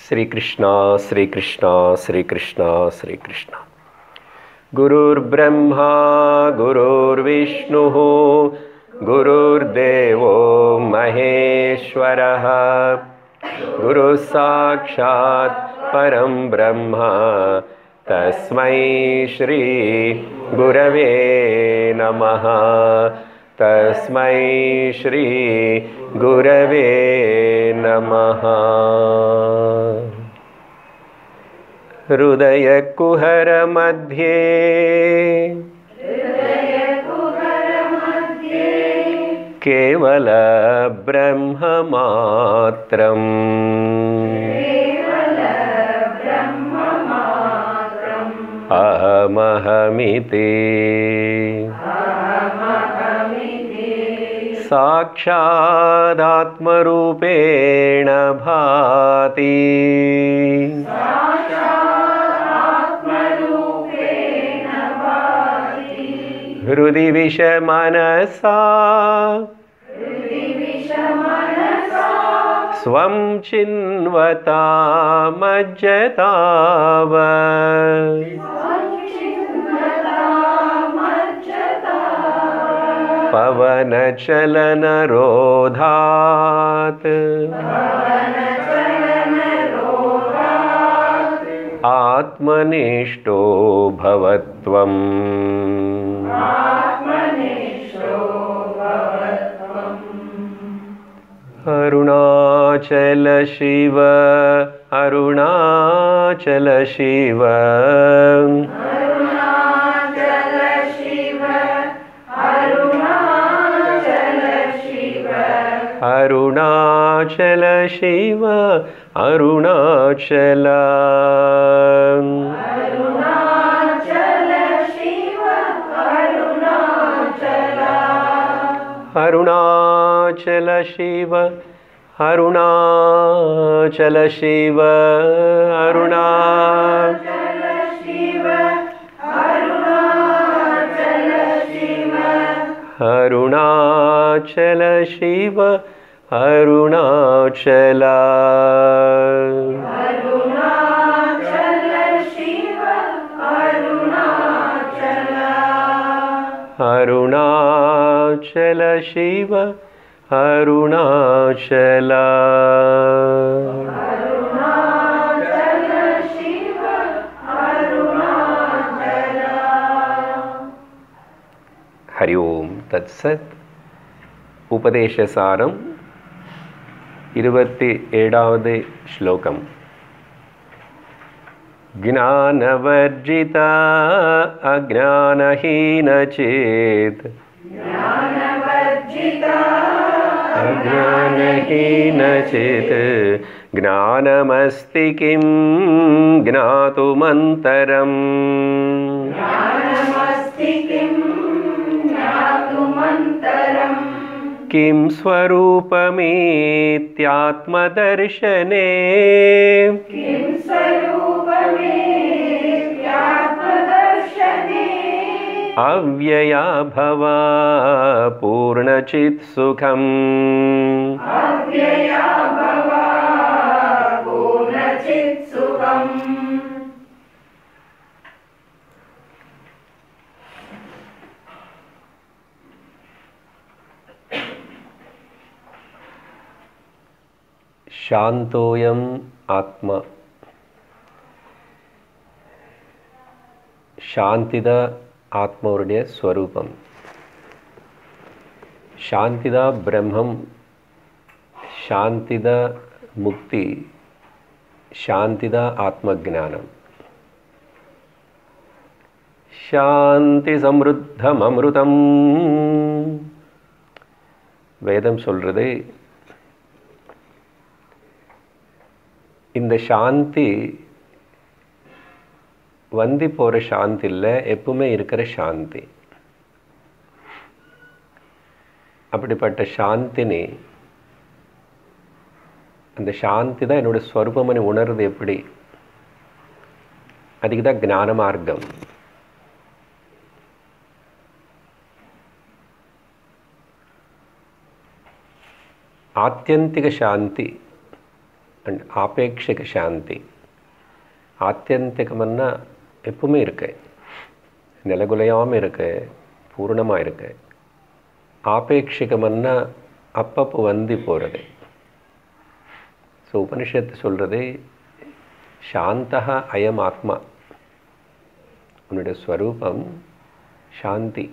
श्रीकृष्णा श्रीकृष्णा श्रीकृष्णा श्रीकृष्णा गुरुर्ब्रह्मा गुरुर्विष्णुः गुरुर्देवो महेश्वरः गुरुः साक्षात् परं ब्रह्म तस्मै श्रीगुरवे नमः तस्मै श्रीगुरवे नमः हृदयकुहरमध्ये केवल ब्रह्ममात्रम् अहमहमिति साक्षादात्मरूपेण भाति हृदि विषमनसा स्वं चिन्वता मज्जताव पवनचलनरोधात् आत्मनिष्ठो भवत्वम् अरुणाचल शिव अरुणाचल शिव अरुणाचल शिव अरुणाचल अरुणाचल शिव अरुणाचल शिव अरुणा अरुणाचल शिव अरुणाचल अरुणाचल शिव अरुणाचल हरि ओम तत्सत् उपदेशसारम् இருபத்தி ஏழாவது ஸ்லோகம் ज्ञानवर्जिता अज्ञानहीनचेत् अज्ञानहीनचेत् ज्ञानमस्ति किं ज्ञातुमन्तरम् किं स्वरूपमेत्यात्मदर्शने अव्यया भवा पूर्णचित् सुखम् சாந்தோயம் ஆத்மா சாந்திதா ஆத்மாவுடைய ஸ்வரூபம் சாந்திதா பிரம்மம் சாந்திதா முக்தி சாந்திதா ஆத்ம ஜானம் சாந்தி சம்ருத்தம் அமிர்தம் வேதம் சொல்றது இந்த சாந்தி வந்தி போகிற சாந்தி இல்லை எப்பவுமே இருக்கிற சாந்தி அப்படிப்பட்ட சாந்தினி அந்த சாந்தி தான் என்னோட ஸ்வரூபமனை உணர்றது எப்படி அதுக்கு தான் ஞான மார்க்கம் ஆத்தியந்திக சாந்தி அண்ட் ஆபேட்சிக சாந்தி ஆத்தியந்திகம்னா எப்பவுமே இருக்கு நிலகுலையாமல் இருக்கு பூர்ணமாக இருக்கு ஆபேட்சிகம்னா அப்பப்போ வந்து போகிறது ஸோ உபனிஷத்து சொல்கிறது சாந்தா அயம் ஆத்மா உன்னுடைய ஸ்வரூபம் சாந்தி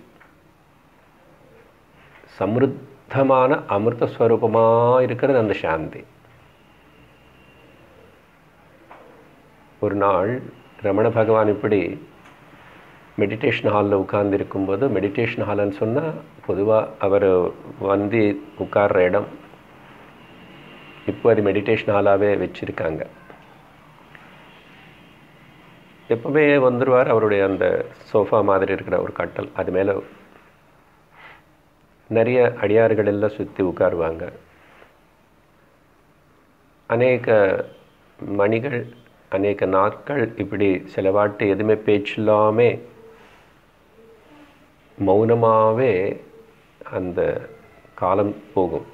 சம்ருத்தமான அமிர்த ஸ்வரூபமாக இருக்கிறது அந்த சாந்தி ஒரு நாள் ரமண பகவான் இப்படி மெடிடேஷன் ஹாலில் உட்கார்ந்துருக்கும்போது மெடிடேஷன் ஹால்னு சொன்னால் பொதுவாக அவர் வந்து உட்கார்ற இடம் இப்போ அது மெடிடேஷன் ஹாலாகவே வச்சுருக்காங்க எப்பவுமே வந்துடுவார் அவருடைய அந்த சோஃபா மாதிரி இருக்கிற ஒரு கட்டல் அது மேலே நிறைய அடியார்கள் எல்லாம் சுற்றி உட்காருவாங்க அநேக மணிகள் அநேக நாட்கள் இப்படி சிலவாட்டு எதுவுமே பேச்சு இல்லாமல் மௌனமாகவே அந்த காலம் போகும்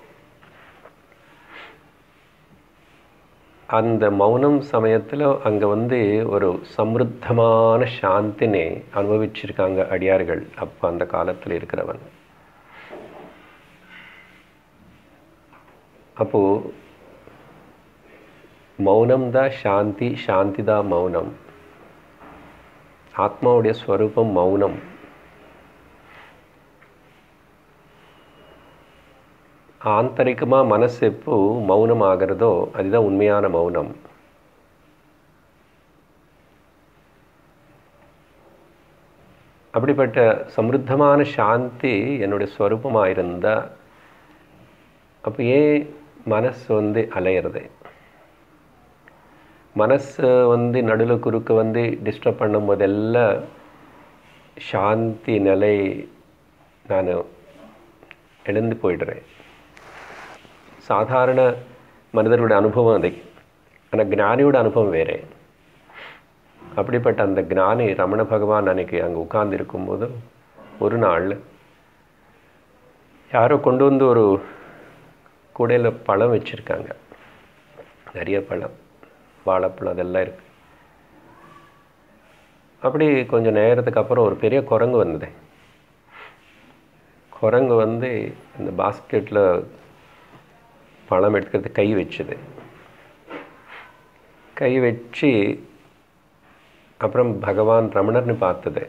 அந்த மௌனம் சமயத்தில் அங்கே வந்து ஒரு சம்ருத்தமான சாந்தினை அனுபவிச்சிருக்காங்க அடியார்கள் அப்போ அந்த காலத்தில் இருக்கிறவன் அப்போது மௌனம் தான் சாந்தி சாந்தி தான் மௌனம் ஆத்மாவுடைய ஸ்வரூபம் மௌனம் ஆந்தரிகமாக மனசு எப்போ மௌனம் ஆகிறதோ அதுதான் உண்மையான மௌனம் அப்படிப்பட்ட சம்ருத்தமான சாந்தி என்னுடைய ஸ்வரூபமாக இருந்தால் அப்போ ஏன் மனசு வந்து அலையிறது மனசு வந்து நடுவில் குறுக்க வந்து டிஸ்டர்ப் பண்ணும் போதெல்லாம் சாந்தி நிலை நான் எழுந்து போயிடுறேன் சாதாரண மனிதர்களுடைய அனுபவம் அது ஆனால் ஞானியோட அனுபவம் வேறு அப்படிப்பட்ட அந்த ஞானி ரமண பகவான் அன்னைக்கு அங்கே உட்கார்ந்து இருக்கும்போது ஒரு நாள் யாரோ கொண்டு வந்து ஒரு கூடையில் பழம் வச்சுருக்காங்க நிறைய பழம் வாழைப்பழம் அதெல்லாம் இருக்கு அப்படி கொஞ்சம் நேரத்துக்கு அப்புறம் ஒரு பெரிய குரங்கு வந்தது குரங்கு வந்து இந்த பாஸ்கெட்டில் பழம் எடுக்கிறது கை வச்சுது கை வச்சு அப்புறம் பகவான் ரமணர்னு பார்த்தது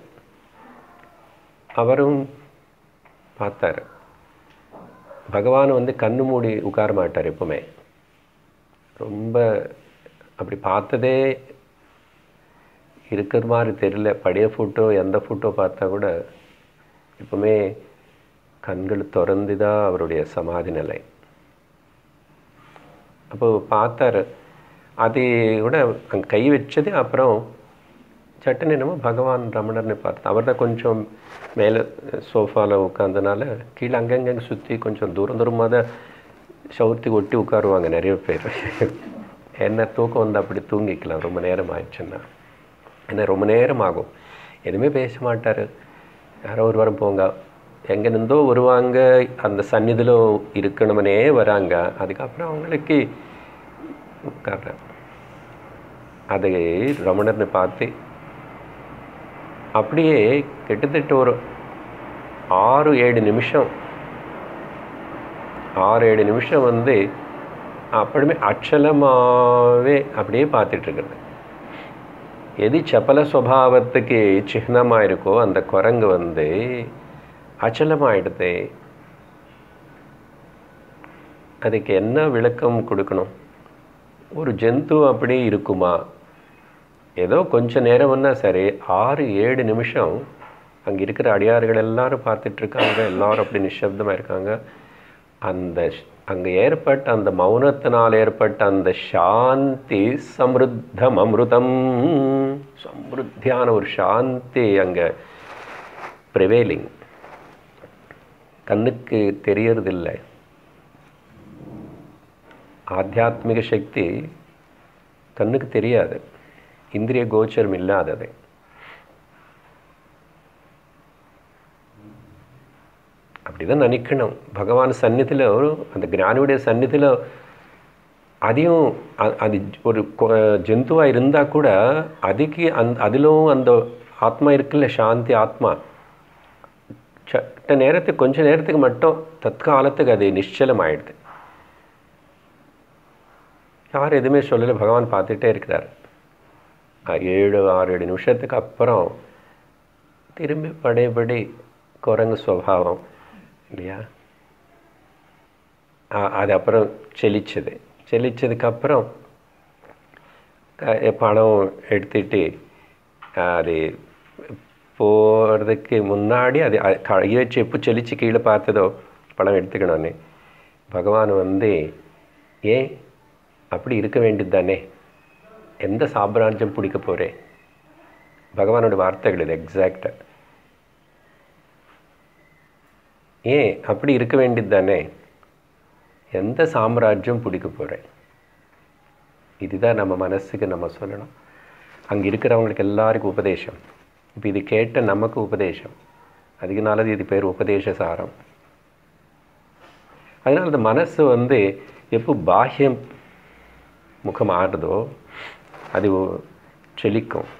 அவரும் பார்த்தார் பகவான் வந்து கண்ணு மூடி உட்கார மாட்டார் எப்பவுமே ரொம்ப அப்படி பார்த்ததே இருக்கிற மாதிரி தெரியல பழைய ஃபோட்டோ எந்த ஃபோட்டோ பார்த்தா கூட எப்பவுமே கண்கள் திறந்து தான் அவருடைய சமாதி நிலை அப்போ பார்த்தார் அது கூட அங்கே கை வச்சது அப்புறம் சட்டுன்னு என்னமோ பகவான் ரமணர்னு பார்த்து அவர் தான் கொஞ்சம் மேலே சோஃபாவில் உட்காந்தனால கீழே அங்கங்கே சுற்றி கொஞ்சம் தூரம் தூரமாக தான் சவுர்த்தி ஒட்டி உட்காருவாங்க நிறைய பேர் என்ன தூக்கம் வந்து அப்படி தூங்கிக்கலாம் ரொம்ப நேரம் ஆயிடுச்சுன்னா ஏன்னா ரொம்ப நேரம் ஆகும் எதுவுமே பேச மாட்டார் யாரோ ஒரு வாரம் போங்க எங்கே இருந்தோ வருவாங்க அந்த சந்நிதியில் இருக்கணுமனே வராங்க அதுக்கப்புறம் அவங்களுக்கு உட்கார்றேன் அதை ரமணர்னு பார்த்து அப்படியே கிட்டத்தட்ட ஒரு ஆறு ஏழு நிமிஷம் ஆறு ஏழு நிமிஷம் வந்து அப்படியுமே அச்சலமாகவே அப்படியே பார்த்துட்ருக்குறது எது சப்பல சுவாவத்துக்கு சின்னமாக இருக்கோ அந்த குரங்கு வந்து அச்சலமாயிடுது அதுக்கு என்ன விளக்கம் கொடுக்கணும் ஒரு ஜந்து அப்படி இருக்குமா ஏதோ கொஞ்ச நேரம்னா சரி ஆறு ஏழு நிமிஷம் அங்கே இருக்கிற அடியார்கள் எல்லாரும் பார்த்துட்ருக்காங்க எல்லாரும் அப்படி நிஷப்தமாக இருக்காங்க அந்த அங்கே ஏற்பட்ட அந்த மௌனத்தினால் ஏற்பட்ட அந்த சாந்தி சம்ருத்தம் அமிர்தம் சம்ருத்தியான ஒரு சாந்தி அங்கே ப்ரிவேலிங் கண்ணுக்கு தெரியறதில்லை ஆத்தியாத்மிக சக்தி கண்ணுக்கு தெரியாது இந்திரிய கோச்சரம் இல்லாதது அப்படிதான் நினைக்கணும் பகவான் சந்நிதியில் அந்த ஞானியுடைய சந்நிதியில் அதையும் அ- அது ஒரு ஜந்துவாக இருந்தால் கூட அதுக்கு அந் அதிலும் அந்த ஆத்மா இருக்குல்ல சாந்தி ஆத்மா சட்ட நேரத்துக்கு கொஞ்ச நேரத்துக்கு மட்டும் தற்காலத்துக்கு அது நிச்சலம் ஆயிடுது யாரும் எதுவுமே சொல்லலை பகவான் பார்த்துட்டே இருக்கிறார் அஹ் ஏழு ஆறு ஏழு நிமிஷத்துக்கு அப்புறம் திரும்பி படையபடி குரங்கு சுவாவம் இல்லையா அ- அது அப்புறம் செழிச்சது செழிச்சதுக்கப்புறம் பணம் எடுத்துட்டு அது போகிறதுக்கு முன்னாடி அது அ- கை வச்சு எப்போ செழிச்சு கீழே பார்த்ததோ பணம் எடுத்துக்கணும்னு பகவான் வந்து ஏன் அப்படி இருக்க வேண்டியது தானே எந்த சாம்ராஜ்யம் பிடிக்க போகிறேன் பகவானோட வார்த்தைகள் இது எக்ஸாக்டாக ஏன் அப்படி இருக்க வேண்டியது தானே எந்த சாம்ராஜ்யம் பிடிக்க போகிறேன் இதுதான் நம்ம மனசுக்கு நம்ம சொல்லணும் அங்கே இருக்கிறவங்களுக்கு எல்லாருக்கும் உபதேசம் இப்போ இது கேட்ட நமக்கு உபதேசம் அதுக்குனால இது பேர் உபதேச சாரம் அதனால் அந்த மனசு வந்து எப்போ பாஹ்யம் முகம் ஆடுதோ அது செழிக்கும்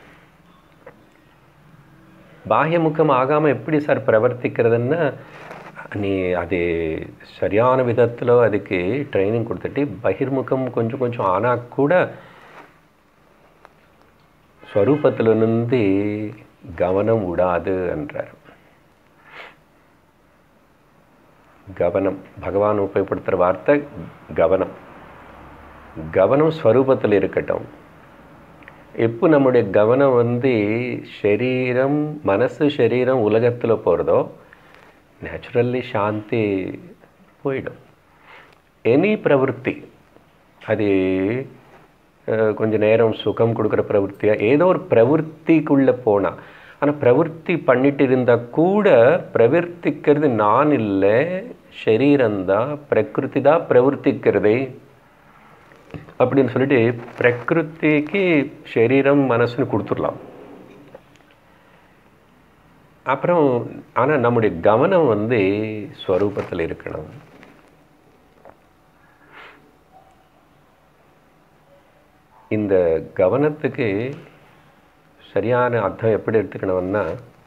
பாஹ்யமுகம் ஆகாமல் எப்படி சார் பிரவர்த்திக்கிறதுன்னா நீ அது சரியான விதத்தில் அதுக்கு ட்ரைனிங் கொடுத்துட்டு பகிர்முகம் கொஞ்சம் கொஞ்சம் ஆனால் கூட ஸ்வரூபத்திலிருந்து கவனம் விடாது என்றார் கவனம் பகவான் உபயோகப்படுத்துகிற வார்த்தை கவனம் கவனம் ஸ்வரூபத்தில் இருக்கட்டும் எப்போ நம்முடைய கவனம் வந்து சரீரம் மனசு சரீரம் உலகத்தில் போகிறதோ நேச்சுரல்லி சாந்தி போயிடும் எனி பிரவೃತ್ತಿ அது அஹ், கொஞ்ச நேரம் சுகம் கொடுக்குற பிரவೃತ್ತಿயா ஏதோ ஒரு பிரவೃತ್ತಿக்குள்ளே போனால் ஆனால் பிரவೃತ್ತಿ பண்ணிட்டு இருந்தால் கூட பிரவர்த்திக்கிறது நான் இல்லை சரீரம்தான் பிரகிருதி தான் பிரவர்த்திக்கிறது அப்படின்னு சொல்லிட்டு பிரகிருதிக்கு சரீரம் மனசுன்னு கொடுத்துடலாம் அப்புறம் ஆனால் நம்முடைய கவனம் வந்து ஸ்வரூபத்தில் இருக்கணும் இந்த கவனத்துக்கு சரியான அர்த்தம் எப்படி எடுத்துக்கணும்னா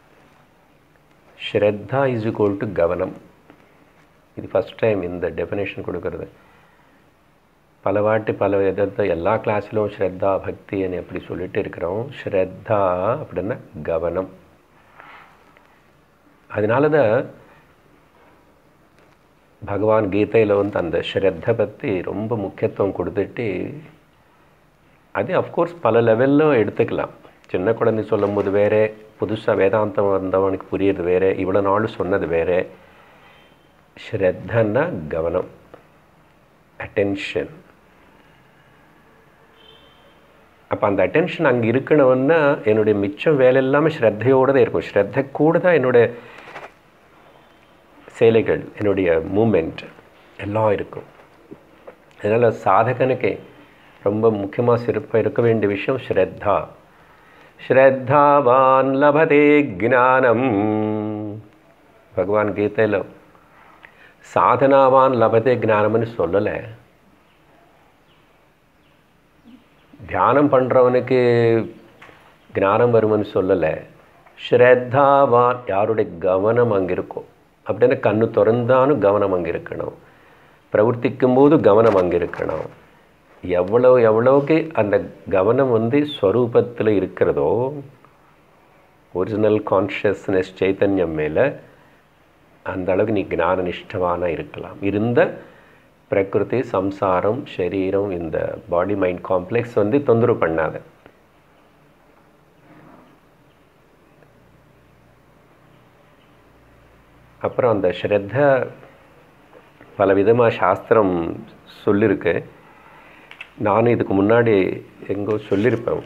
ஸ்ரத்தா இஸ் equal டு கவனம் இது ஃபஸ்ட் டைம் இந்த டெஃபினேஷன் கொடுக்கறது பல வாட்டி பல விதத்தை எல்லா கிளாஸிலும் ஸ்ரத்தா பக்தின்னு எப்படி சொல்லிட்டு இருக்கிறோம் ஸ்ரத்தா அப்படின்னா கவனம் அதனால தான் பகவான் கீதையில் வந்து அந்த ஸ்ரத்தை பற்றி ரொம்ப முக்கியத்துவம் கொடுத்துட்டு அது அஃப்கோர்ஸ் பல லெவலில் எடுத்துக்கலாம் சின்ன குழந்தை சொல்லும்போது வேற புதுசாக வேதாந்தம் வந்தவனுக்கு புரியுறது வேற இவ்வளோ நாள் சொன்னது வேற ஸ்ரத்தன்னா கவனம் அட்டென்ஷன் அப்போ அந்த அட்டென்ஷன் அங்கே இருக்கணும்னா என்னுடைய மிச்சம் வேலை எல்லாமே ஸ்ரத்தையோடு தான் இருக்கும் ஸ்ரத்தை கூட தான் என்னுடைய சேலைகள் என்னுடைய மூமெண்ட் எல்லாம் இருக்கும் அதனால் சாதகனுக்கு ரொம்ப முக்கியமாக சிறப்பாக இருக்க வேண்டிய விஷயம் ஸ்ரத்தா ஸ்ரத்தாவான் லபதே ஜானம் பகவான் கீதையில் சாதனாவான் லபதே ஞானம்னு சொல்லலை தியானம் பண்ணுறவனுக்கு ஞானம் வரும்னு சொல்லலை ஸ்ரத்தாவான் யாருடைய கவனம் அங்கே இருக்கும் அப்படின்னா கண்ணு திறந்தாலும் கவனம் அங்கே இருக்கணும் பிரவர்த்திக்கும் போது கவனம் அங்கே இருக்கணும் எவ்வளோ எவ்வளோக்கு அந்த கவனம் வந்து ஸ்வரூபத்தில் இருக்கிறதோ ஒரிஜினல் கான்ஷியஸ்னஸ் சைத்தன்யம் மேலே அந்த அளவுக்கு நீ ஞான நிஷ்டவான இருக்கலாம் இருந்த பிரகிருதி சம்சாரம் சரீரம் இந்த பாடி மைண்ட் காம்ப்ளெக்ஸ் வந்து தொந்தரவு பண்ணாத அப்புறம் அந்த ஸ்ரத்த பல விதமாக சாஸ்திரம் சொல்லியிருக்கு நானும் இதுக்கு முன்னாடி எங்கோ சொல்லியிருப்பேன்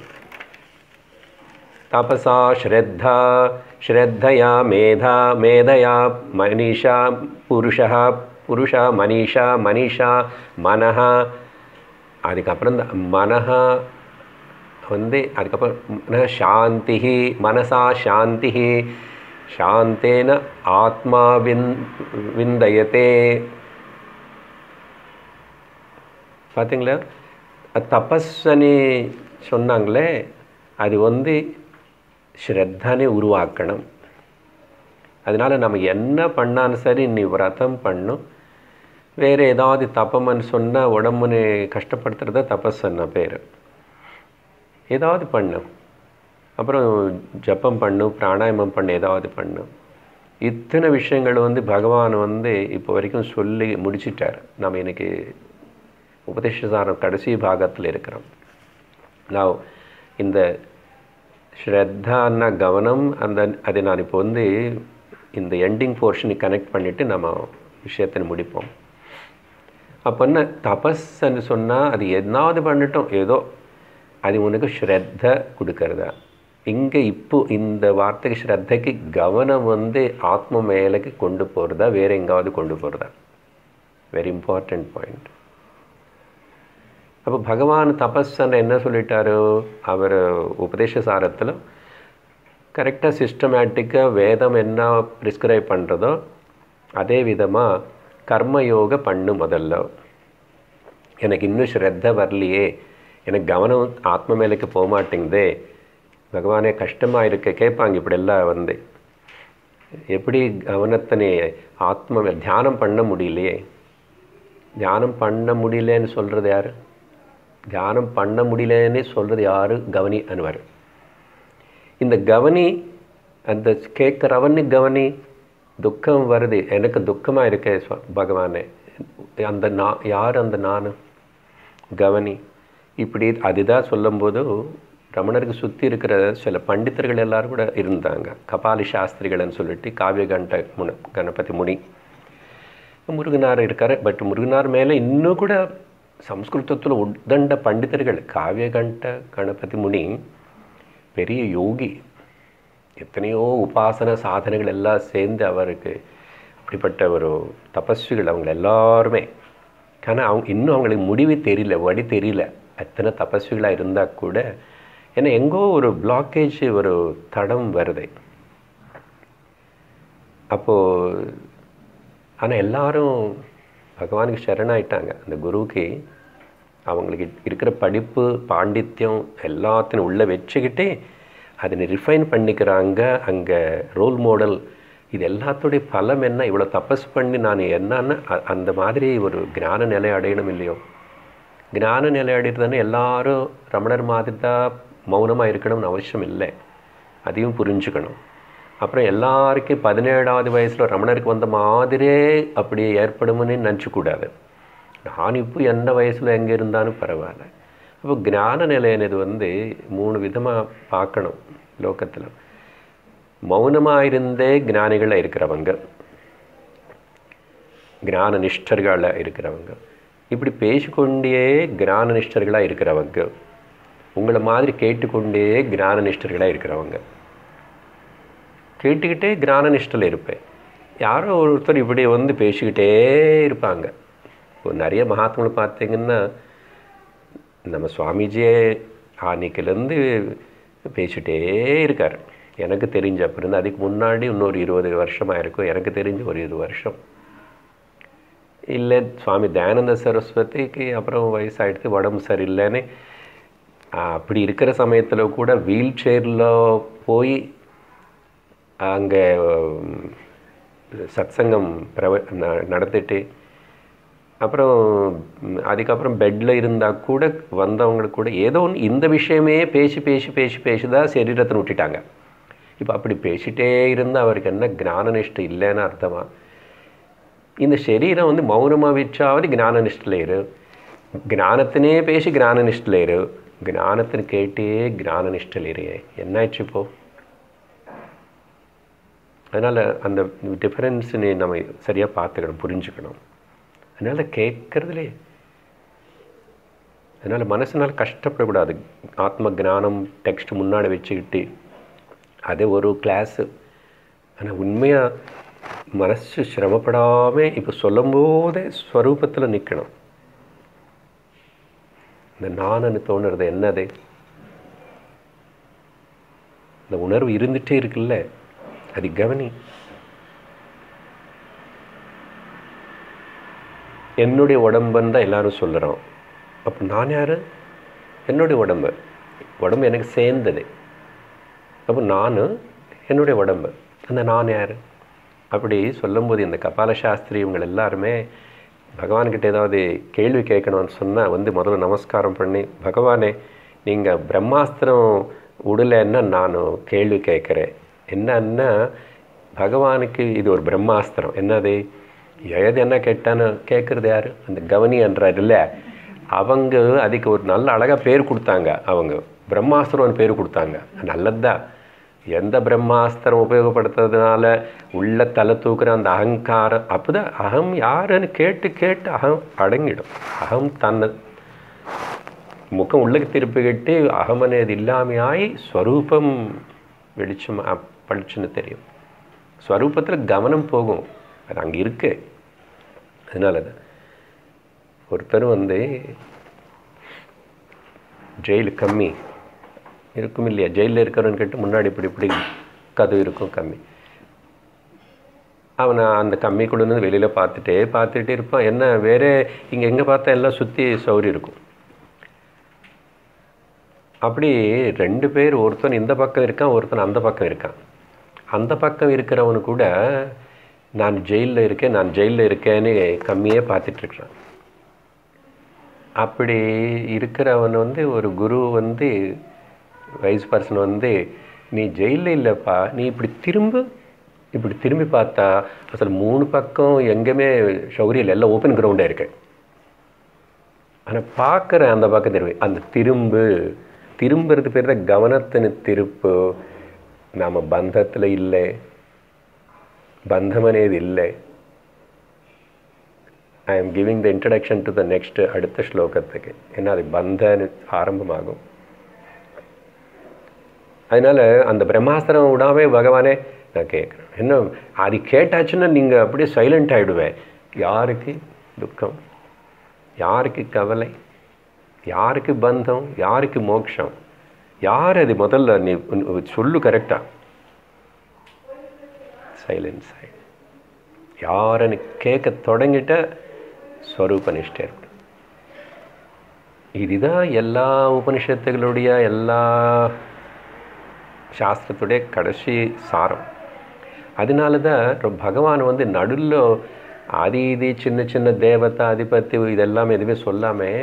தபசா ஸ்ரத்தா ஸ்ரத்தயா மேதா மேதையா மனிஷா புருஷா புருஷா மனிஷா மனிஷா மனஹா அதுக்கப்புறம் இந்த மனஹா வந்து அதுக்கப்புறம் மன சாந்தி மனசா சாந்தி சாந்தேன ஆத்மா வின் விந்தயத்தே பார்த்தீங்களா தபஸ்ஸனி சொன்னாங்களே அது வந்து ஸ்ரத்தானே உருவாக்கணும் அதனால் நம்ம என்ன பண்ணாலும் சரி நீ விரதம் பண்ணும் வேறு ஏதாவது தப்பம்னு சொன்னால் உடம்புன்னு கஷ்டப்படுத்துறத தபஸ்ன்னு பேர் ஏதாவது பண்ணும் அப்புறம் ஜப்பம் பண்ணும் பிராணாயாமம் பண்ணு ஏதாவது பண்ணும் இத்தனை விஷயங்கள் வந்து பகவான் வந்து இப்போ வரைக்கும் சொல்லி முடிச்சிட்டார் நம்ம இன்னைக்கு உபதேசசாரம் கடைசி பாகத்தில் இருக்கிறோம் நான் இந்த ஸ்ரத்தான கவனம் அந்த அதை நான் இப்போ வந்து இந்த எண்டிங் போர்ஷனை கனெக்ட் பண்ணிவிட்டு நம்ம விஷயத்தை முடிப்போம் அப்போ என்ன தபஸ்ன்னு சொன்னால் அது என்னாவது பண்ணட்டும் ஏதோ அது உனக்கு ஸ்ரத்த கொடுக்கறதா இங்கே இப்போ இந்த வார்த்தைக்கு ஸ்ரத்தைக்கு கவனம் வந்து ஆத்ம மேலுக்கு கொண்டு போகிறதா வேறு எங்காவது கொண்டு போகிறதா வெரி இம்பார்ட்டண்ட் பாயிண்ட் அப்போ பகவான் தபஸ்ன்னு என்ன சொல்லிட்டாரு அவர் உபதேச சாரத்தில் கரெக்டாக சிஸ்டமேட்டிக்காக வேதம் என்ன ப்ரிஸ்கிரைப் பண்ணுறதோ அதே விதமாக கர்மயோக பண்ணு முதல்ல எனக்கு இன்னும் ஸ்ரத்த வரலையே எனக்கு கவனம் ஆத்ம மேலுக்கு போக மாட்டேங்குதே பகவானே கஷ்டமாக இருக்க கேட்பாங்க இப்படி எல்லாம் வந்து எப்படி கவனத்தனை ஆத்ம மேல் தியானம் பண்ண முடியலையே தியானம் பண்ண முடியலன்னு சொல்கிறது யார் தியானம் பண்ண முடியலன்னு சொல்கிறது யார் கவனி அனுவார் இந்த கவனி அந்த கேட்குறவனு கவனி துக்கம் வருது எனக்கு துக்கமாக இருக்கே ஸ்வ- பகவானே அந்த நான் யார் அந்த நான் கவனி இப்படி அதுதான் சொல்லும்போது ரமணருக்கு சுற்றி இருக்கிற சில பண்டிதர்கள் எல்லாரும் கூட இருந்தாங்க கபாலி சாஸ்திரிகள்னு சொல்லிட்டு காவிய கண்ட முன கணபதி முனி முருகனார் இருக்கார் பட் முருகனார் மேலே இன்னும் கூட சம்ஸ்கிருதத்தில் உத்தண்ட பண்டிதர்கள் காவிய கண்ட கணபதி முனி பெரிய யோகி எத்தனையோ உபாசன சாதனைகள் எல்லாம் சேர்ந்து அவருக்கு அப்படிப்பட்ட ஒரு தபஸ்விகள் அவங்க எல்லாருமே ஆனால் அவங்க இன்னும் அவங்களுக்கு முடிவு தெரியல வழி தெரியல அத்தனை தபஸ்விகளாக இருந்தால் கூட ஏன்னா எங்கோ ஒரு பிளாக்கேஜ் ஒரு தடம் வருது அப்போது ஆனால் எல்லாரும் பகவானுக்கு சரணாயிட்டாங்க அந்த குருவுக்கு அவங்களுக்கு இருக்கிற படிப்பு பாண்டித்யம் எல்லாத்தையும் உள்ளே வச்சுக்கிட்டே அதை ரிஃபைன் பண்ணிக்கிறாங்க அங்கே ரோல் மாடல் இது எல்லாத்துடைய பலம் என்ன இவ்வளோ தபஸ் பண்ணி நான் என்னன்னு அ- அந்த மாதிரி ஒரு ஞான நிலை அடையணும் இல்லையோ ஞான நிலை அடையிறதுன்னு எல்லாரும் ரமணர் மாதிரி தான் மௌனமாக இருக்கணும்னு அவசியம் இல்லை அதையும் புரிஞ்சுக்கணும் அப்புறம் எல்லாருக்கும் பதினேழாவது வயசில் ரமணருக்கு வந்த மாதிரியே அப்படி ஏற்படும்னு நினச்சக்கூடாது நான் இப்போ எந்த வயசில் எங்கே இருந்தாலும் பரவாயில்ல அப்போ ஞான நிலையினது வந்து மூணு விதமாக பார்க்கணும் லோகத்தில் மௌனமாக இருந்தே ஞானிகளாக இருக்கிறவங்க ஞான நிஷ்டர்களாக இருக்கிறவங்க இப்படி பேசிக்கொண்டே ஞான நிஷ்டர்களாக இருக்கிறவங்க உங்களை மாதிரி கேட்டுக்கொண்டே ஞான நிஷ்டர்களாக இருக்கிறவங்க கேட்டுக்கிட்டே ஞான நிஷ்டையில் இருப்பேன் யாரோ ஒருத்தர் இப்படி வந்து பேசிக்கிட்டே இருப்பாங்க இப்போ நிறைய மகாத்மாவை பார்த்தீங்கன்னா நம்ம சுவாமிஜியே ஆன்னைக்கிலேருந்து பேசிட்டே இருக்கார் எனக்கு தெரிஞ்ச அப்போ இருந்து அதுக்கு முன்னாடி இன்னொரு இருபது வருஷமாக இருக்கும் எனக்கு தெரிஞ்ச ஒரு இருபது வருஷம் இல்லை சுவாமி தயானந்த சரஸ்வதிக்கு அப்புறம் வயசாயிடுச்சு உடம்பு சரியில்லைன்னு ஆஹ், அப்படி இருக்கிற சமயத்தில் கூட வீல் சேரில் போய் அங்கே சத்சங்கம் பிரவ ந- நடத்திட்டு அப்புறம் ம், அதுக்கப்புறம் பெட்டில் இருந்தால் கூட வந்தவங்களுக்கு கூட ஏதோ ஒன்று இந்த விஷயமே பேசி பேசி பேசி பேசி தான் சரீரத்தை விட்டுட்டாங்க இப்போ அப்படி பேசிட்டே இருந்தால் அவருக்கு என்ன ஞான நிஷ்டை இல்லைன்னு அர்த்தமா இந்த சரீரம் வந்து மௌனமாக வச்சாவது ஞான நிஷ்டையில் இரு ஞானத்தினே பேசி ஞான நிஷ்டையில் இரு ஞானத்தின் கேட்டே ஞான நிஷ்டையில் இரு என்னாச்சு இப்போ அதனால் அந்த டிஃப்ரென்ஸ் நம்ம சரியாக பார்த்துக்கணும் புரிஞ்சுக்கணும் அதனால் கேட்குறதுலே அதனால் மனசுனால் கஷ்டப்படக்கூடாது ஆத்ம ஞானம் டெக்ஸ்ட் முன்னாடி வச்சுக்கிட்டு அது ஒரு கிளாஸு ஆனால் உண்மையாக மனசு சிரமப்படாமல் இப்போ சொல்லும்போதே ஸ்வரூபத்தில் நிற்கணும் இந்த நானன்னு தோணுறது என்னது இந்த உணர்வு இருந்துகிட்டே இருக்குல்ல அது கவனி என்னுடைய உடம்புன்னு தான் எல்லாரும் சொல்லுறோம் அப்போ நான் யார் என்னுடைய உடம்பு உடம்பு எனக்கு சேர்ந்தது அப்போ நான் என்னுடைய உடம்பு அந்த நான் யார் அப்படி சொல்லும்போது இந்த கபால சாஸ்திரி இவங்க எல்லாருமே பகவான்கிட்ட ஏதாவது கேள்வி கேட்கணும்னு சொன்னால் வந்து முதல்ல நமஸ்காரம் பண்ணி பகவானே நீங்கள் பிரம்மாஸ்திரம் விடலைன்னா நான் கேள்வி கேட்குறேன் என்னன்னா பகவானுக்கு இது ஒரு பிரம்மாஸ்திரம் என்னது எது என்ன கேட்டான்னு கேட்குறது யார் அந்த கவனி என்றார் இல்லை அவங்க அதுக்கு ஒரு நல்ல அழகாக பேர் கொடுத்தாங்க அவங்க பிரம்மாஸ்திரம்னு பேர் கொடுத்தாங்க நல்லதுதான் எந்த பிரம்மாஸ்திரம் உபயோகப்படுத்துறதுனால உள்ள தலை தூக்குற அந்த அகங்காரம் அப்போதான் அகம் யாருன்னு கேட்டு கேட்டு அகம் அடங்கிடும் அகம் தன்னை முகம் உள்ளக்கு திருப்பிக்கிட்டு அகம் అనేది இல்லாமையாய் ஸ்வரூபம் வெளிச்சம் பளிச்சுன்னு தெரியும் ஸ்வரூபத்தில் கவனம் போகும் அது அங்கே இருக்கு அதனால தான் ஒருத்தர் வந்து ஜெயில் கம்மி இருக்கும் இல்லையா ஜெயிலில் இருக்கிறவன்னு கேட்டு முன்னாடி இப்படி இப்படி கதவு இருக்கும் கம்மி அவனை அந்த கம்மி கூட வந்து வெளியில் பார்த்துட்டே பார்த்துட்டே இருப்பான் என்ன வேறு இங்கே எங்கே பார்த்தா எல்லாம் சுற்றி சௌரி இருக்கும் அப்படி ரெண்டு பேர் ஒருத்தன் இந்த பக்கம் இருக்கான் ஒருத்தன் அந்த பக்கம் இருக்கான் அந்த பக்கம் இருக்கிறவனு கூட நான் ஜெயிலில் இருக்கேன் நான் ஜெயிலில் இருக்கேன்னு கம்மியே பார்த்துட்ருக்குறான் அப்படி இருக்கிறவன் வந்து ஒரு குரு வந்து வைஸ் பர்சன் வந்து நீ ஜெயிலில் இல்லைப்பா நீ இப்படி திரும்ப இப்படி திரும்பி பார்த்தா அசல் மூணு பக்கம் எங்கேயுமே ஷௌரியில் எல்லாம் ஓப்பன் கிரவுண்டாக இருக்கு ஆனால் பார்க்குறேன் அந்த பக்கம் திரும்பி அந்த திரும்பு திரும்புறது பேர் தான் கவனத்தின் திருப்பு நாம் బంధத்தில் இல்லை బంధம் అనేది இல்லை I am giving the introduction to the next அடுத்த ஸ்லோகத்துக்கு ஏன்னா அது பந்தன்னு ஆரம்பமாகும் அதனால் அந்த பிரம்மாஸ்திரம் விடாமே பகவானே நான் கேட்குறேன் என்ன அது கேட்டாச்சுன்னா நீங்கள் அப்படியே சைலண்ட் ஆகிடுவேன் யாருக்கு துக்கம் யாருக்கு கவலை யாருக்கு பந்தம் யாருக்கு மோட்சம் யார் அது முதல்ல நீ சொல்லு கரெக்டாக சைலன்ஸ் ஆகிடு யாருன்னு கேட்க தொடங்கிட்ட ஸ்வரூப நிஷ்டை இருக்கும் இதுதான் எல்லா உபனிஷத்துகளுடைய எல்லா சாஸ்திரத்துடைய கடைசி சாரம் அதனால தான் பகவான் வந்து நடுவில் அது இது சின்ன சின்ன தேவதை அதிபத்தி இதெல்லாம் எதுவுமே சொல்லாமல்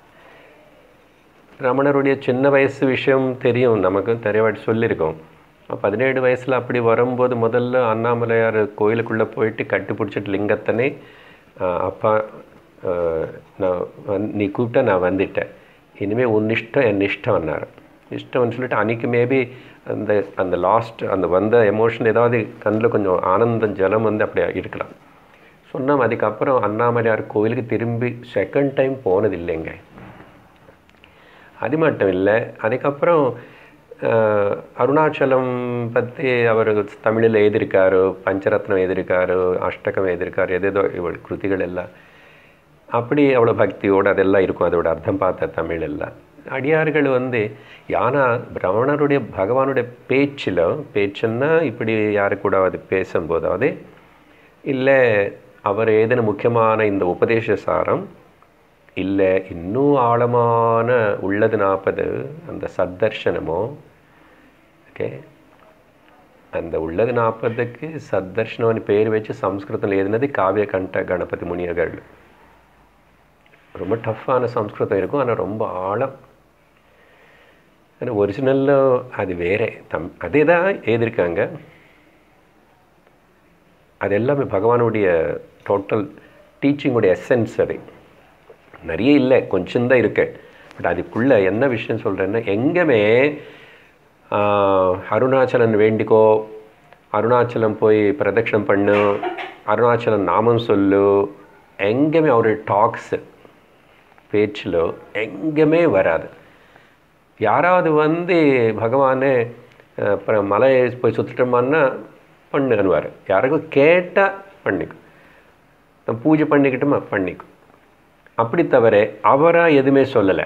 ரமணருடைய சின்ன வயசு விஷயம் தெரியும் நமக்கு தெரியவாட்டி சொல்லியிருக்கோம் பதினேழு வயசில் அப்படி வரும்போது முதல்ல அண்ணாமலையார் கோயிலுக்குள்ளே போயிட்டு கட்டி பிடிச்சிட்டு லிங்கத்தனே அப்பா நான் வந் நீ கூப்பிட்டா நான் வந்துட்டேன் இனிமேல் உன் இஷ்டம் என் இஷ்டம்னார் இஷ்டம்னு சொல்லிட்டு அன்றைக்கி மேபி அந்த அந்த லாஸ்ட் அந்த வந்த எமோஷன் ஏதாவது கண்ணில் கொஞ்சம் ஆனந்தம் ஜலம் வந்து அப்படி இருக்கலாம் சொன்னோம் அதுக்கப்புறம் அண்ணாமலையார் கோயிலுக்கு திரும்பி செகண்ட் டைம் போனது இல்லைங்க அது மட்டும் இல்லை அதுக்கப்புறம் அருணாச்சலம் பற்றி அவர் தமிழில் எழுதியிருக்காரு பஞ்சரத்னம் எழுதியிருக்காரு அஷ்டகம் எழுதியிருக்காரு எதேதோ இவள் கிருதிகள் எல்லாம் அப்படி அவ்வளோ பக்தியோடு அதெல்லாம் இருக்கும் அதோட அர்த்தம் பார்த்த தமிழ் எல்லாம் அடியார்கள் வந்து யானா பிராமணருடைய பகவானுடைய பேச்சில் பேச்சுன்னா இப்படி யாரு கூட அது பேசும்போதாவது இல்லை அவர் ஏதேன முக்கியமான இந்த உபதேச சாரம் இல்லை இன்னும் ஆழமான உள்ளது நாற்பது அந்த சத்தர்ஷனமோ ஓகே அந்த உள்ளது நாற்பதுக்கு சத்தர்ஷனம்னு பேர் வச்சு சம்ஸ்கிருதத்தில் எழுதினது காவிய கண்ட கணபதி முனியர்கள் ரொம்ப டஃப்பான சம்ஸ்கிருதம் இருக்கும் ஆனால் ரொம்ப ஆழம் ஆனால் ஒரிஜினலில் அது வேறே தம் அதே தான் எழுதியிருக்காங்க அது எல்லாமே பகவானுடைய டோட்டல் டீச்சிங்குடைய எசன்ஸ் அது நிறைய இல்லை கொஞ்சம் தான் இருக்கு பட் அதுக்குள்ளே என்ன விஷயம் சொல்கிறேன்னா எங்கேயுமே அருணாச்சலன் வேண்டிக்கோ அருணாச்சலம் போய் பிரதட்சணம் பண்ணு அருணாச்சலம் நாமம் சொல்லு எங்கேயுமே அவருடைய டாக்ஸு பேச்சில் எங்கேயுமே வராது யாராவது வந்து பகவானே அப்புறம் மலையை போய் சுற்றிட்டோமான்னா பண்ணுவார் யாருக்கும் கேட்டால் பண்ணிக்கும் பூஜை பண்ணிக்கிட்டுமா பண்ணிக்கும் அப்படி தவிர அவராக எதுவுமே சொல்லலை